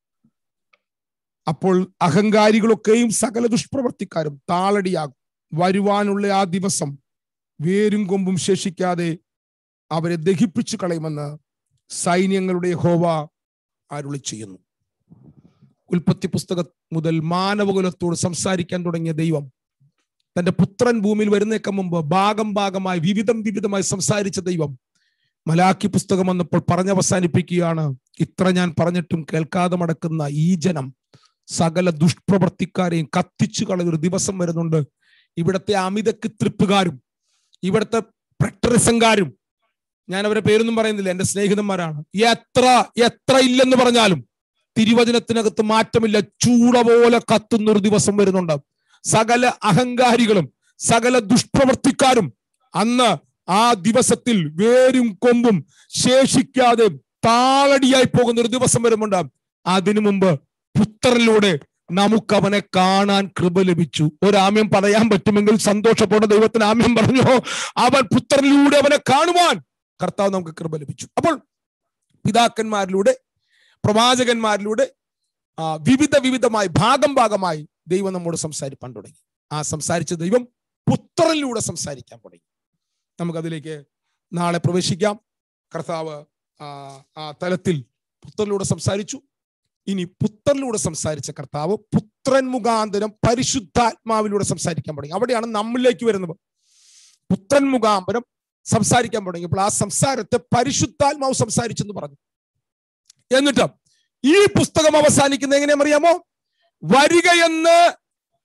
അപ്പോൾ അഹങ്കാരികളൊക്കെയും സകല ദുഷ്പ്രവർത്തിക്കാരും താളടിയാകും വരുവാനുള്ള ആ ദിവസം വേരും കൊമ്പും ശേഷിക്കാതെ അവരെ ദഹിപ്പിച്ചു കളയുമെന്ന് സൈന്യങ്ങളുടെ ഹോവ അരുളി ചെയ്യുന്നു ഉൽപ്പത്തി പുസ്തകം മുതൽ മാനവകുലത്തോട് സംസാരിക്കാൻ തുടങ്ങിയ ദൈവം തന്റെ പുത്രൻ ഭൂമിയിൽ വരുന്നേക്ക് മുമ്പ് ഭാഗം ഭാഗമായി വിവിധം വിവിധമായി സംസാരിച്ച ദൈവം മലാക്കി പുസ്തകം വന്നപ്പോൾ പറഞ്ഞവസാനിപ്പിക്കുകയാണ് ഇത്ര ഞാൻ പറഞ്ഞിട്ടും കേൾക്കാതെ മടക്കുന്ന ഈ ജനം സകല ദുഷ്പ്രവർത്തിക്കാരെയും കത്തിച്ചു കളയൊരു ദിവസം വരുന്നുണ്ട് ഇവിടത്തെ അമിതക്ക് തൃപ്പുകാരും ഇവിടുത്തെ പ്രക്ടറിസംകാരും ഞാൻ അവരെ പേരൊന്നും പറയുന്നില്ല എന്റെ സ്നേഹിതന്മാരാണ് എത്ര എത്ര ഇല്ലെന്ന് പറഞ്ഞാലും തിരുവചനത്തിനകത്ത് മാറ്റമില്ല ചൂട പോലെ കത്തുന്ന ഒരു ദിവസം വരുന്നുണ്ട് സകല അഹങ്കാരികളും സകല ദുഷ്പ്രവർത്തിക്കാരും അന്ന് ആ ദിവസത്തിൽ വേരും കൊമ്പും ശേഷിക്കാതെ താളടിയായി പോകുന്ന ഒരു ദിവസം വരുമുണ്ട് അതിനു മുമ്പ് പുത്രനിലൂടെ നമുക്ക് അവനെ കാണാൻ കൃപ ലഭിച്ചു ഒരാമ്യം പറയാൻ പറ്റുമെങ്കിൽ സന്തോഷത്തോടെ ദൈവത്തിന് ആമ്യം പറഞ്ഞു അവൻ പുത്രനിലൂടെ അവനെ കാണുവാൻ കർത്താവ് നമുക്ക് കൃപ ലഭിച്ചു അപ്പോൾ പിതാക്കന്മാരിലൂടെ പ്രവാചകന്മാരിലൂടെ ആ, വിവിധ വിവിധമായി ഭാഗം ഭാഗമായി ദൈവം നമ്മോട് സംസാരിപ്പാൻ തുടങ്ങി ആ സംസാരിച്ച ദൈവം പുത്രനിലൂടെ സംസാരിക്കാൻ തുടങ്ങി നമുക്കതിലേക്ക് നാളെ പ്രവേശിക്കാം കർത്താവ് ആ ആ തലത്തിൽ പുത്രനിലൂടെ സംസാരിച്ചു ഇനി പുത്രനിലൂടെ സംസാരിച്ച കർത്താവ് പുത്രൻ മുഖാന്തരം പരിശുദ്ധാത്മാവിലൂടെ സംസാരിക്കാൻ തുടങ്ങി അവിടെയാണ് നമ്മളിലേക്ക് വരുന്നത് പുത്രൻ മുഖാന്തരം സംസാരിക്കാൻ തുടങ്ങിയപ്പോൾ ആ സംസാരത്തെ പരിശുദ്ധാത്മാവ് സംസാരിച്ചെന്ന് പറഞ്ഞു എന്നിട്ട് ഈ പുസ്തകം അവസാനിക്കുന്നത് എങ്ങനെയാണെന്നറിയാമോ വരിക എന്ന്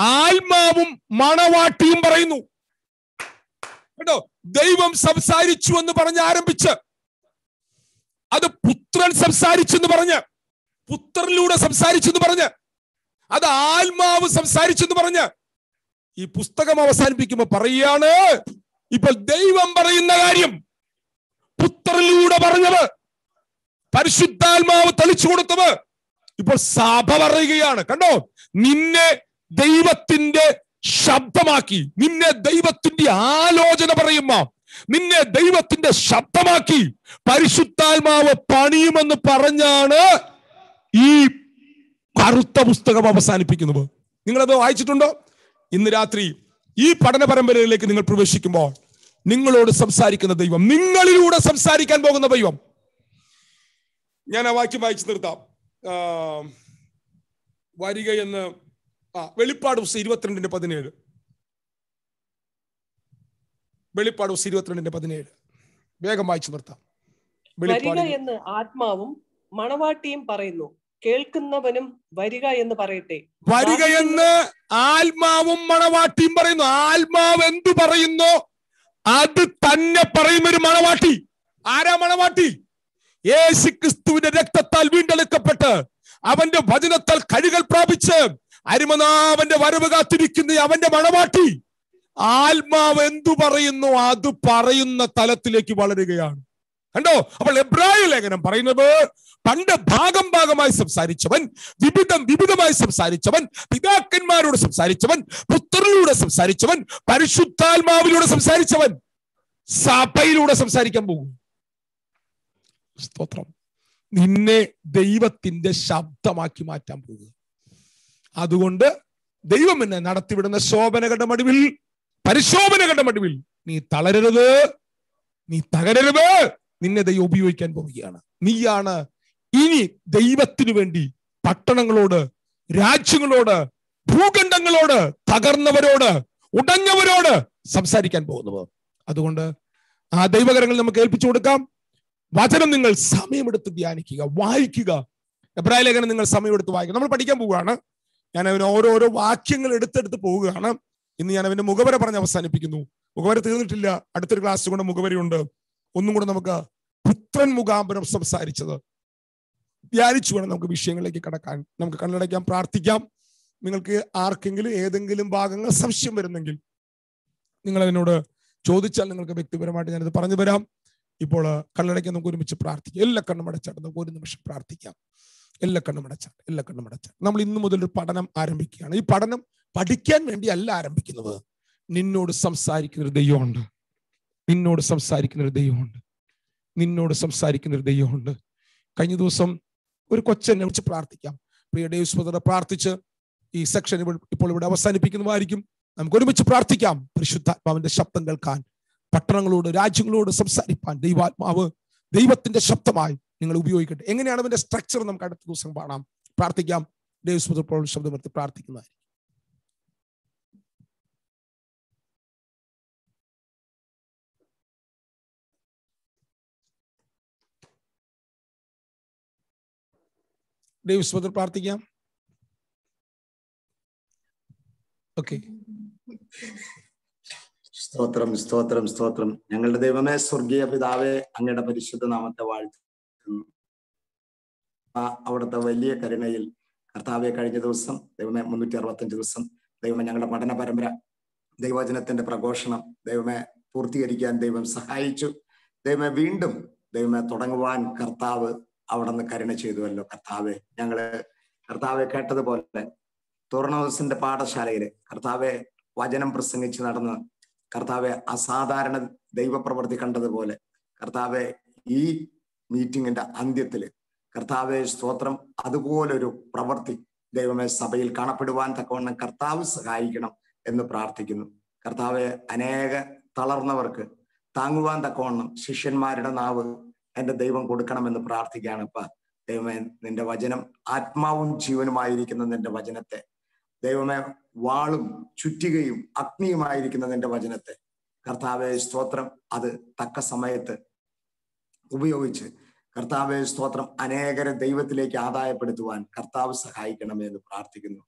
ആത്മാവും മണവാട്ടിയും പറയുന്നു കേട്ടോ ദൈവം സംസാരിച്ചു എന്ന് പറഞ്ഞ് ആരംഭിച്ച് അത് പുത്രൻ സംസാരിച്ചു എന്ന് പറഞ്ഞ് പുത്രനിലൂടെ സംസാരിച്ചു എന്ന് പറഞ്ഞ് അത് ആത്മാവ് സംസാരിച്ചു എന്ന് പറഞ്ഞ് ഈ പുസ്തകം അവസാനിപ്പിക്കുമ്പോ പറയാണ് ഇപ്പോൾ ദൈവം പറയുന്ന കാര്യം പുത്രനിലൂടെ പറഞ്ഞത് പരിശുദ്ധാത്മാവ് തെളിച്ചു കൊടുത്തത് ഇപ്പോൾ സഭ പറയുകയാണ് കണ്ടോ നിന്നെ ദൈവത്തിന്റെ ശബ്ദമാക്കി നിന്നെ ദൈവത്തിന്റെ ആലോചന പറയുമ്പോ നിന്നെ ദൈവത്തിന്റെ ശബ്ദമാക്കി പരിശുദ്ധാത്മാവ് പണിയുമെന്ന് പറഞ്ഞാണ് ഈ കറുത്ത പുസ്തകം അവസാനിപ്പിക്കുന്നത് നിങ്ങളത് വായിച്ചിട്ടുണ്ടോ ഇന്ന് രാത്രി ഈ പഠന പരമ്പരയിലേക്ക് നിങ്ങൾ പ്രവേശിക്കുമ്പോൾ നിങ്ങളോട് സംസാരിക്കുന്ന ദൈവം നിങ്ങളിലൂടെ സംസാരിക്കാൻ പോകുന്ന ദൈവം ഞാൻ ആ വാക്യം വായിച്ചു നിർത്താം ആ, വരിക എന്ന് ആ വെളിപ്പാട് പുസ്തകം ഇരുപത്തിരണ്ടിന്റെ പതിനേഴ് വെളിപ്പാട് പുസ്തകം ഇരുപത്തിരണ്ടിന്റെ പതിനേഴ് വേഗം വായിച്ചു നിർത്താം വരിക വെളിപ്പാട് എന്ന് ആത്മാവും മണവാട്ടിയും പറയുന്നു കേൾക്കുന്നവനും വരിക എന്ന് പറയട്ടെ വരിക എന്ന് ആത്മാവും മണവാട്ടിയും പറയുന്നു ആത്മാവ് എന്തു പറയുന്നു അത് തന്നെ പറയുന്ന ഒരു മണവാട്ടി ആരാ മണവാട്ടി യേശു ക്രിസ്തുവിന്റെ രക്തത്താൽ വീണ്ടെടുക്കപ്പെട്ട് അവന്റെ വചനത്താൽ കഴുകൽ പ്രാപിച്ച് അരിമനാവന്റെ വരവ് കാത്തിരിക്കുന്ന അവന്റെ മണവാട്ടി ആത്മാവ് എന്തു പറയുന്നു അത് പറയുന്ന തലത്തിലേക്ക് വളരുകയാണ് കണ്ടോ അപ്പോൾ എബ്രായ ലേഖനം പറയുന്നത് പണ്ട് ഭാഗം ഭാഗമായി സംസാരിച്ചവൻ വിവിധം വിവിധമായി സംസാരിച്ചവൻ പിതാക്കന്മാരോട് സംസാരിച്ചവൻ പുത്രനിലൂടെ സംസാരിച്ചവൻ പരിശുദ്ധാത്മാവിലൂടെ സംസാരിച്ചവൻ സഭയിലൂടെ സംസാരിക്കാൻ പോകും സ്തോത്രം നിന്നെ ദൈവത്തിന്റെ ശബ്ദമാക്കി മാറ്റാൻ പോകുക അതുകൊണ്ട് ദൈവം എന്നെ നടത്തിവിടുന്ന ശോഭനകളുടെ മടുവിൽ പരിശോഭനകളുടെ മടുവിൽ നീ തളരരുത് നീ തകരരുത് നിന്നെ ദൈവം ഉപയോഗിക്കാൻ പോവുകയാണ് നീയാണ് ഇനി ദൈവത്തിനു വേണ്ടി പട്ടണങ്ങളോട് രാജ്യങ്ങളോട് ഭൂഖണ്ഡങ്ങളോട് തകർന്നവരോട് ഉടഞ്ഞവരോട് സംസാരിക്കാൻ പോകുന്നത് അതുകൊണ്ട് ആ ദൈവകരങ്ങൾ നമുക്ക് ഏൽപ്പിച്ചു കൊടുക്കാം വചനം നിങ്ങൾ സമയമെടുത്ത് ധ്യാനിക്കുക വായിക്കുക എബ്രായ ലേഖനം നിങ്ങൾ സമയമെടുത്ത് വായിക്കുക നമ്മൾ പഠിക്കാൻ പോവുകയാണ് ഞാൻ അവന് ഓരോരോ വാക്യങ്ങൾ എടുത്തെടുത്ത് പോവുകയാണ് ഇന്ന് ഞാൻ അവന്റെ മുഖവര പറഞ്ഞ് അവസാനിപ്പിക്കുന്നു മുഖവര തീർന്നിട്ടില്ല അടുത്തൊരു ക്ലാസ് കൊണ്ട് മുഖവരയുണ്ട് ഒന്നും കൂടെ നമുക്ക് പുത്രൻ മുഖാന്തരം സംസാരിച്ചത് ധ്യാനിച്ചു വേണം നമുക്ക് വിഷയങ്ങളിലേക്ക് കടക്കാൻ നമുക്ക് കണ്ണടയ്ക്കാം പ്രാർത്ഥിക്കാം നിങ്ങൾക്ക് ആർക്കെങ്കിലും ഏതെങ്കിലും ഭാഗങ്ങൾ സംശയം വരുന്നെങ്കിൽ നിങ്ങൾ അതിനോട് ചോദിച്ചാൽ നിങ്ങൾക്ക് വ്യക്തിപരമായിട്ട് ഞാനിത് പറഞ്ഞു തരാം ഇപ്പോൾ കണ്ണടയ്ക്കാൻ നമുക്ക് ഒരുമിച്ച് പ്രാർത്ഥിക്കാം എല്ലാ കണ്ണും അടച്ചാട്ട് നമുക്ക് ഒരു നിമിഷം പ്രാർത്ഥിക്കാം എല്ലാ കണ്ണും അടച്ചാട്ട് എല്ലാ കണ്ണും അടച്ചാട്ട് നമ്മൾ ഇന്നു മുതൽ ഒരു പഠനം ആരംഭിക്കുകയാണ് ഈ പഠനം പഠിക്കാൻ വേണ്ടി അല്ല ആരംഭിക്കുന്നത് നിന്നോട് സംസാരിക്കുന്ന ഒരു ദൈവമുണ്ട് നിന്നോട് സംസാരിക്കുന്ന ഒരു ദൈവമുണ്ട് നിന്നോട് സംസാരിക്കുന്ന ഒരു ദൈവമുണ്ട് കഴിഞ്ഞ ദിവസം ഒരു കൊച്ചെന്നെ വിളിച്ച് പ്രാർത്ഥിക്കാം പ്രിയ ഡേവസ്വതയുടെ പ്രാർത്ഥിച്ച് ഈ സെക്ഷൻ ഇപ്പോൾ ഇവിടെ അവസാനിപ്പിക്കുന്നതായിരിക്കും നമുക്ക് ഒരുമിച്ച് പ്രാർത്ഥിക്കാം പരിശുദ്ധാത്മാവിന്റെ ശബ്ദം കേൾക്കാൻ പട്ടണങ്ങളോട് രാജ്യങ്ങളോട് സംസാരിപ്പാൻ ദൈവാത്മാവ് ദൈവത്തിന്റെ ശബ്ദമായി നിങ്ങൾ ഉപയോഗിക്കട്ടെ എങ്ങനെയാണ് അതിന്റെ സ്ട്രക്ചർ നമുക്ക് അടുത്ത ദിവസം കാണാം പ്രാർത്ഥിക്കാം ദേവസ്വത ഇപ്പോൾ ശബ്ദമെടുത്ത് പ്രാർത്ഥിക്കുന്നതായിരിക്കും ദേവസ്വതർ പ്രാർത്ഥിക്കാം ഓക്കെ സ്തോത്രം സ്തോത്രം സ്തോത്രം ഞങ്ങളുടെ ദൈവമേ സ്വർഗീയ പിതാവേ അങ്ങയുടെ പരിശുദ്ധ നാമത്തെ വാഴ്ത്തുന്നു ആ അവിടുത്തെ വലിയ കരുണയിൽ കർത്താവെ കഴിഞ്ഞ ദിവസം ദൈവമേ മുന്നൂറ്റി അറുപത്തഞ്ച് ദിവസം ദൈവമേ ഞങ്ങളുടെ പഠന പരമ്പര ദൈവവചനത്തിന്റെ പ്രഘോഷണം ദൈവമേ പൂർത്തീകരിക്കാൻ ദൈവം സഹായിച്ചു ദൈവമേ വീണ്ടും ദൈവമേ തുടങ്ങുവാൻ കർത്താവ് അവിടെ നിന്ന് കരുണ ചെയ്തുവല്ലോ കർത്താവെ ഞങ്ങള് കർത്താവെ കേട്ടതുപോലെ തുറണോസിന്റെ പാഠശാലയില് കർത്താവെ വചനം പ്രസംഗിച്ച് നടന്ന് കർത്താവെ അസാധാരണ ദൈവപ്രവൃത്തി കണ്ടതുപോലെ കർത്താവെ ഈ മീറ്റിംഗിന്റെ അന്ത്യത്തില് കർത്താവെ സ്തോത്രം അതുപോലൊരു പ്രവൃത്തി ദൈവമേ സഭയിൽ കാണപ്പെടുവാൻ തക്കവണ്ണം കർത്താവ് സഹായിക്കണം എന്ന് പ്രാർത്ഥിക്കുന്നു കർത്താവെ അനേക തളർന്നവർക്ക് താങ്ങുവാൻ തക്കവണ്ണം ശിഷ്യന്മാരുടെ നാവ് എന്റെ ദൈവം കൊടുക്കണമെന്ന് പ്രാർത്ഥിക്കുകയാണ് ഇപ്പ ദൈവമേ നിന്റെ വചനം ആത്മാവും ജീവനുമായിരിക്കുന്ന നിന്റെ വചനത്തെ ദൈവമേ വാളും ചുറ്റികയും അഗ്നിയുമായിരിക്കുന്ന നിന്റെ വചനത്തെ കർത്താവെ സ്തോത്രം അത് തക്ക സമയത്ത് ഉപയോഗിച്ച് കർത്താവെ സ്തോത്രം അനേകരെ ദൈവത്തിലേക്ക് ആദായപ്പെടുത്തുവാൻ കർത്താവ് സഹായിക്കണമേ എന്ന് പ്രാർത്ഥിക്കുന്നു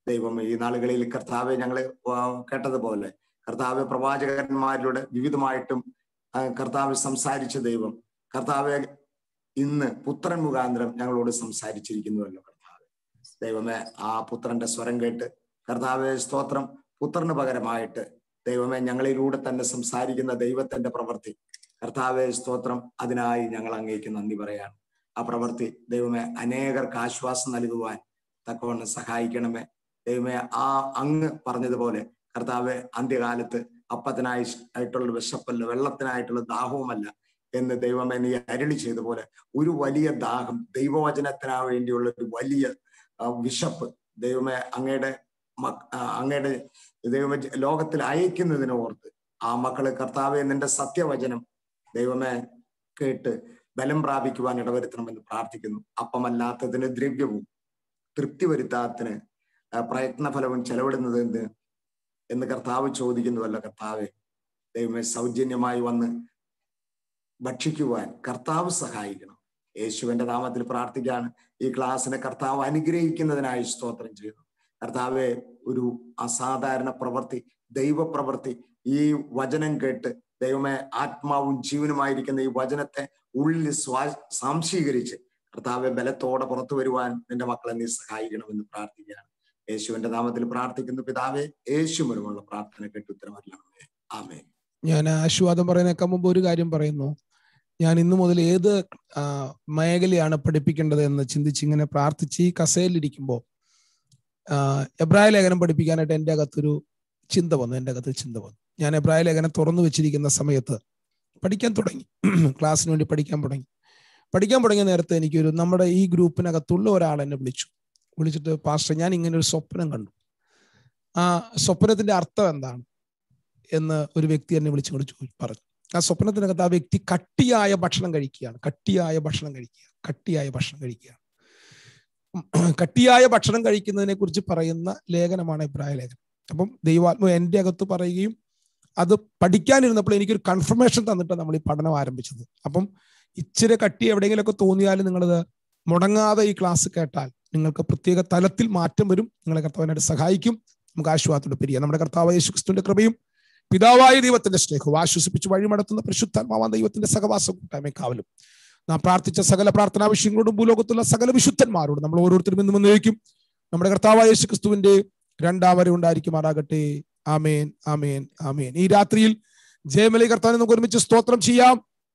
ദൈവം ഈ നാളുകളിൽ കർത്താവെ ഞങ്ങൾ കേട്ടതുപോലെ കർത്താവ് പ്രവാചകന്മാരിലൂടെ വിവിധമായിട്ടും ആ, കർത്താവ് സംസാരിച്ച ദൈവം കർത്താവെ ഇന്ന് പുത്രൻ മുഖാന്തരം ഞങ്ങളോട് സംസാരിച്ചിരിക്കുന്നുവല്ലോ കർത്താവ് ദൈവമേ ആ പുത്രന്റെ സ്വരം കേട്ട് കർത്താവെ സ്തോത്രം പുത്രന് പകരമായിട്ട് ദൈവമേ ഞങ്ങളിലൂടെ തന്നെ സംസാരിക്കുന്ന ദൈവത്തിന്റെ പ്രവൃത്തി കർത്താവെ സ്തോത്രം അതിനായി ഞങ്ങൾ അങ്ങേക്ക് നന്ദി പറയാണ് ആ പ്രവൃത്തി ദൈവമേ അനേകർക്ക് ആശ്വാസം നൽകുവാൻ തക്കവണ്ണം സഹായിക്കണമേ ദൈവമേ ആ അങ്ങ് പറഞ്ഞതുപോലെ കർത്താവ് അന്ത്യകാലത്ത് അപ്പത്തിനായി ആയിട്ടുള്ള വിശപ്പല്ല വെള്ളത്തിനായിട്ടുള്ള ദാഹവുമല്ല എന്ന് ദൈവമേ നീ അരുളി ചെയ്ത പോലെ ഒരു വലിയ ദാഹം ദൈവവചനത്തിനാ വേണ്ടിയുള്ള ഒരു വലിയ ആ, വിശപ്പ് ദൈവമേ അങ്ങയുടെ മക്- ആ, അങ്ങയുടെ ദൈവമേ ലോകത്തിൽ അയക്കുന്നതിനെ ഓർത്ത് ആ മക്കള് കർത്താവെ നിന്റെ സത്യവചനം ദൈവമേ കേട്ട് ബലം പ്രാപിക്കുവാൻ ഇടവരുത്തണമെന്ന് പ്രാർത്ഥിക്കുന്നു അപ്പമല്ലാത്തതിന് ദ്രവ്യവും തൃപ്തി വരുത്താത്തതിന് ആ, പ്രയത്നഫലവും ചെലവിടുന്നത് എന്ത് എന്ന് കർത്താവ് ചോദിക്കുന്നുവല്ലോ കർത്താവെ ദൈവമേ സൗജന്യമായി വന്ന് ഭക്ഷിക്കുവാൻ കർത്താവ് സഹായിക്കണം യേശുവിന്റെ നാമത്തിൽ പ്രാർത്ഥിക്കാണ് ഈ ക്ലാസ്സിനെ കർത്താവ് അനുഗ്രഹിക്കുന്നതിനായി സ്തോത്രം ചെയ്യുന്നു കർത്താവെ ഒരു അസാധാരണ പ്രവൃത്തി ദൈവപ്രവൃത്തി ഈ വചനം കേട്ട് ദൈവമേ ആത്മാവും ജീവനുമായിരിക്കുന്ന ഈ വചനത്തെ ഉള്ളിൽ സ്വാ സാംശീകരിച്ച് കർത്താവെ ബലത്തോടെ പുറത്തു വരുവാൻ നിന്റെ മക്കളെ നീ സഹായിക്കണമെന്ന് പ്രാർത്ഥിക്കുകയാണ് യേശുവിന്റെ നാമത്തിൽ പ്രാർത്ഥിക്കുന്നു പിതാവെ യേശു മുഴുവനുള്ള പ്രാർത്ഥന കേട്ട് ഉത്തരമറിയണമേ ആമേ ഞാൻ ആശ്വാദം പറയുന്നേക്കാൾ മുമ്പ് ഒരു കാര്യം പറയുന്നു ഞാൻ ഇന്നു മുതൽ ഏത് ആ, മേഖലയാണ് പഠിപ്പിക്കേണ്ടത് എന്ന് ചിന്തിച്ച് ഇങ്ങനെ പ്രാർത്ഥിച്ച് ഈ കസേലിരിക്കുമ്പോൾ എബ്രായ ലേഖനം പഠിപ്പിക്കാനായിട്ട് എൻ്റെ അകത്തൊരു ചിന്ത വന്നു എൻ്റെ അകത്ത് ചിന്ത വന്നു ഞാൻ എബ്രായ ലേഖനം തുറന്നു വെച്ചിരിക്കുന്ന സമയത്ത് പഠിക്കാൻ തുടങ്ങി ക്ലാസ്സിന് വേണ്ടി പഠിക്കാൻ തുടങ്ങി പഠിക്കാൻ തുടങ്ങിയ നേരത്തെ എനിക്കൊരു നമ്മുടെ ഈ ഗ്രൂപ്പിനകത്തുള്ള ഒരാൾ എന്നെ വിളിച്ചു വിളിച്ചിട്ട് പാസ്റ്റർ ഞാൻ ഇങ്ങനെ ഒരു സ്വപ്നം കണ്ടു ആ സ്വപ്നത്തിന്റെ അർത്ഥം എന്താണ് എന്ന് ഒരു വ്യക്തി എന്നെ വിളിച്ചുകൊണ്ട് ചോദിച്ചു പറഞ്ഞു ആ സ്വപ്നത്തിനകത്ത് ആ വ്യക്തി കട്ടിയായ ഭക്ഷണം കഴിക്കുകയാണ് കട്ടിയായ ഭക്ഷണം കഴിക്കുക കട്ടിയായ ഭക്ഷണം കഴിക്കുകയാണ് ഉം, കട്ടിയായ ഭക്ഷണം കഴിക്കുന്നതിനെ കുറിച്ച് പറയുന്ന ലേഖനമാണ് ഇബ്രായ ലേഖനം അപ്പം ദൈവാത്മ എൻ്റെ അകത്ത് പറയുകയും അത് പഠിക്കാനിരുന്നപ്പോൾ എനിക്കൊരു കൺഫർമേഷൻ തന്നിട്ടാണ് നമ്മൾ ഈ പഠനം ആരംഭിച്ചത് അപ്പം ഇച്ചിരി കട്ടി എവിടെയെങ്കിലുമൊക്കെ തോന്നിയാലും നിങ്ങളത് മുടങ്ങാതെ ഈ ക്ലാസ് കേട്ടാൽ നിങ്ങൾക്ക് പ്രത്യേക തലത്തിൽ മാറ്റം വരും നിങ്ങളെ കർത്താവിനായിട്ട് സഹായിക്കും നമുക്ക് ആശ്വാസത്തോടെ പിരിയാം നമ്മുടെ കർത്താവ് യേശു ക്രിസ്തുവിന്റെ കൃപയും പിതാവായ ദൈവത്തിന്റെ സ്നേഹവും ആശ്വസിപ്പിച്ച് വഴിമടത്തുന്ന പരിശുദ്ധാത്മാവാൻ ദൈവത്തിന്റെ സഹവാസ കൂട്ടായ്മ കാവലും നാം പ്രാർത്ഥിച്ച സകല പ്രാർത്ഥനാ വിഷയങ്ങളോടും ഭൂലോകത്തുള്ള സകല വിശുദ്ധന്മാരോടും നമ്മൾ ഓരോരുത്തരും ഇന്നും വന്നിരിക്കും നമ്മുടെ കർത്താവായ യേശു ക്രിസ്തുവിന്റെ രണ്ടാം വരെ ഉണ്ടായിരിക്കുമാറാകട്ടെ ആമേൻ ആമേൻ ആമേൻ ഈ രാത്രിയിൽ ജയമലി കർത്താവിനെ നമുക്ക് ഒരുമിച്ച് സ്തോത്രം ചെയ്യാം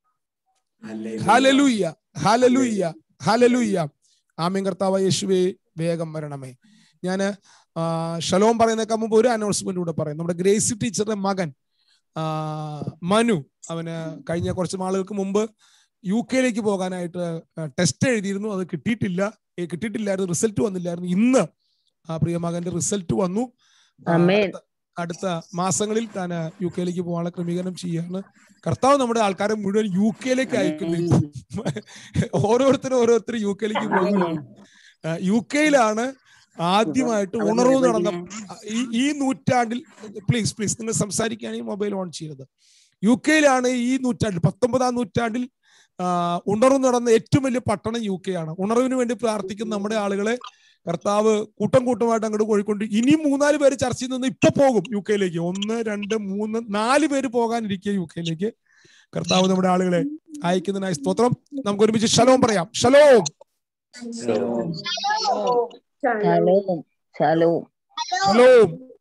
ഹാലലൂയ്യ ഹാലലൂയ്യ ഹാലലൂയ്യ ആമേൻ കർത്താവ് യേശുവേ വേഗം വരണമേ ഞാന് ആ, ഷലോം പറയുന്നേക്കാൾ മുമ്പ് ഒരു അനൗൺസ്മെന്റ് കൂടെ പറയും നമ്മുടെ ഗ്രേസി ടീച്ചറുടെ മകൻ ആ, മനു അവന് കഴിഞ്ഞ കുറച്ച് നാളുകൾക്ക് മുമ്പ് യു കെയിലേക്ക് പോകാനായിട്ട് ടെസ്റ്റ് എഴുതിയിരുന്നു അത് കിട്ടിയിട്ടില്ല ഏ, കിട്ടിയിട്ടില്ലായിരുന്നു റിസൾട്ട് വന്നില്ലായിരുന്നു ഇന്ന് ആ പ്രിയ മകന്റെ റിസൾട്ട് വന്നു ആ, ആമേൻ. അടുത്ത- അടുത്ത മാസങ്ങളിൽ താൻ യു കെയിലേക്ക് പോകാനുള്ള ക്രമീകരണം ചെയ്യാണ് കർത്താവ് നമ്മുടെ ആൾക്കാരെ മുഴുവൻ യു കെയിലേക്ക് അയക്കുന്നു ഓരോരുത്തരും ഓരോരുത്തരും യു കെയിലേക്ക് പോകുന്നതാണ് ആ, യു കെയിലാണ് ആദ്യമായിട്ട് ഉണർവ് നടന്ന ഈ ഈ നൂറ്റാണ്ടിൽ പ്ലീസ് പ്ലീസ് നിങ്ങൾ സംസാരിക്കുകയാണെങ്കിൽ മൊബൈൽ ഓൺ ചെയ്യരുത് യു കെയിലാണ് ഈ നൂറ്റാണ്ടിൽ പത്തൊമ്പതാം നൂറ്റാണ്ടിൽ ആ, ഉണർവ് നടന്ന ഏറ്റവും വലിയ പട്ടണം യു കെ ആണ് ഉണർവിന് വേണ്ടി പ്രാർത്ഥിക്കുന്ന നമ്മുടെ ആളുകളെ കർത്താവ് കൂട്ടം കൂട്ടമായിട്ട് അങ്ങോട്ട് കോഴിക്കൊണ്ട് ഇനിയും മൂന്നാല് പേര് ചർച്ചയിൽ നിന്ന് ഇപ്പൊ പോകും യു കെയിലേക്ക് ഒന്ന് രണ്ട് മൂന്ന് നാല് പേര് പോകാനിരിക്കുക യു കെയിലേക്ക് കർത്താവ് നമ്മുടെ ആളുകളെ അയക്കുന്നതിനായി സ്തോത്രം നമുക്ക് ഒരുമിച്ച് ശലോം പറയാം ശലോം ശാലോം ശാലോം ശലോം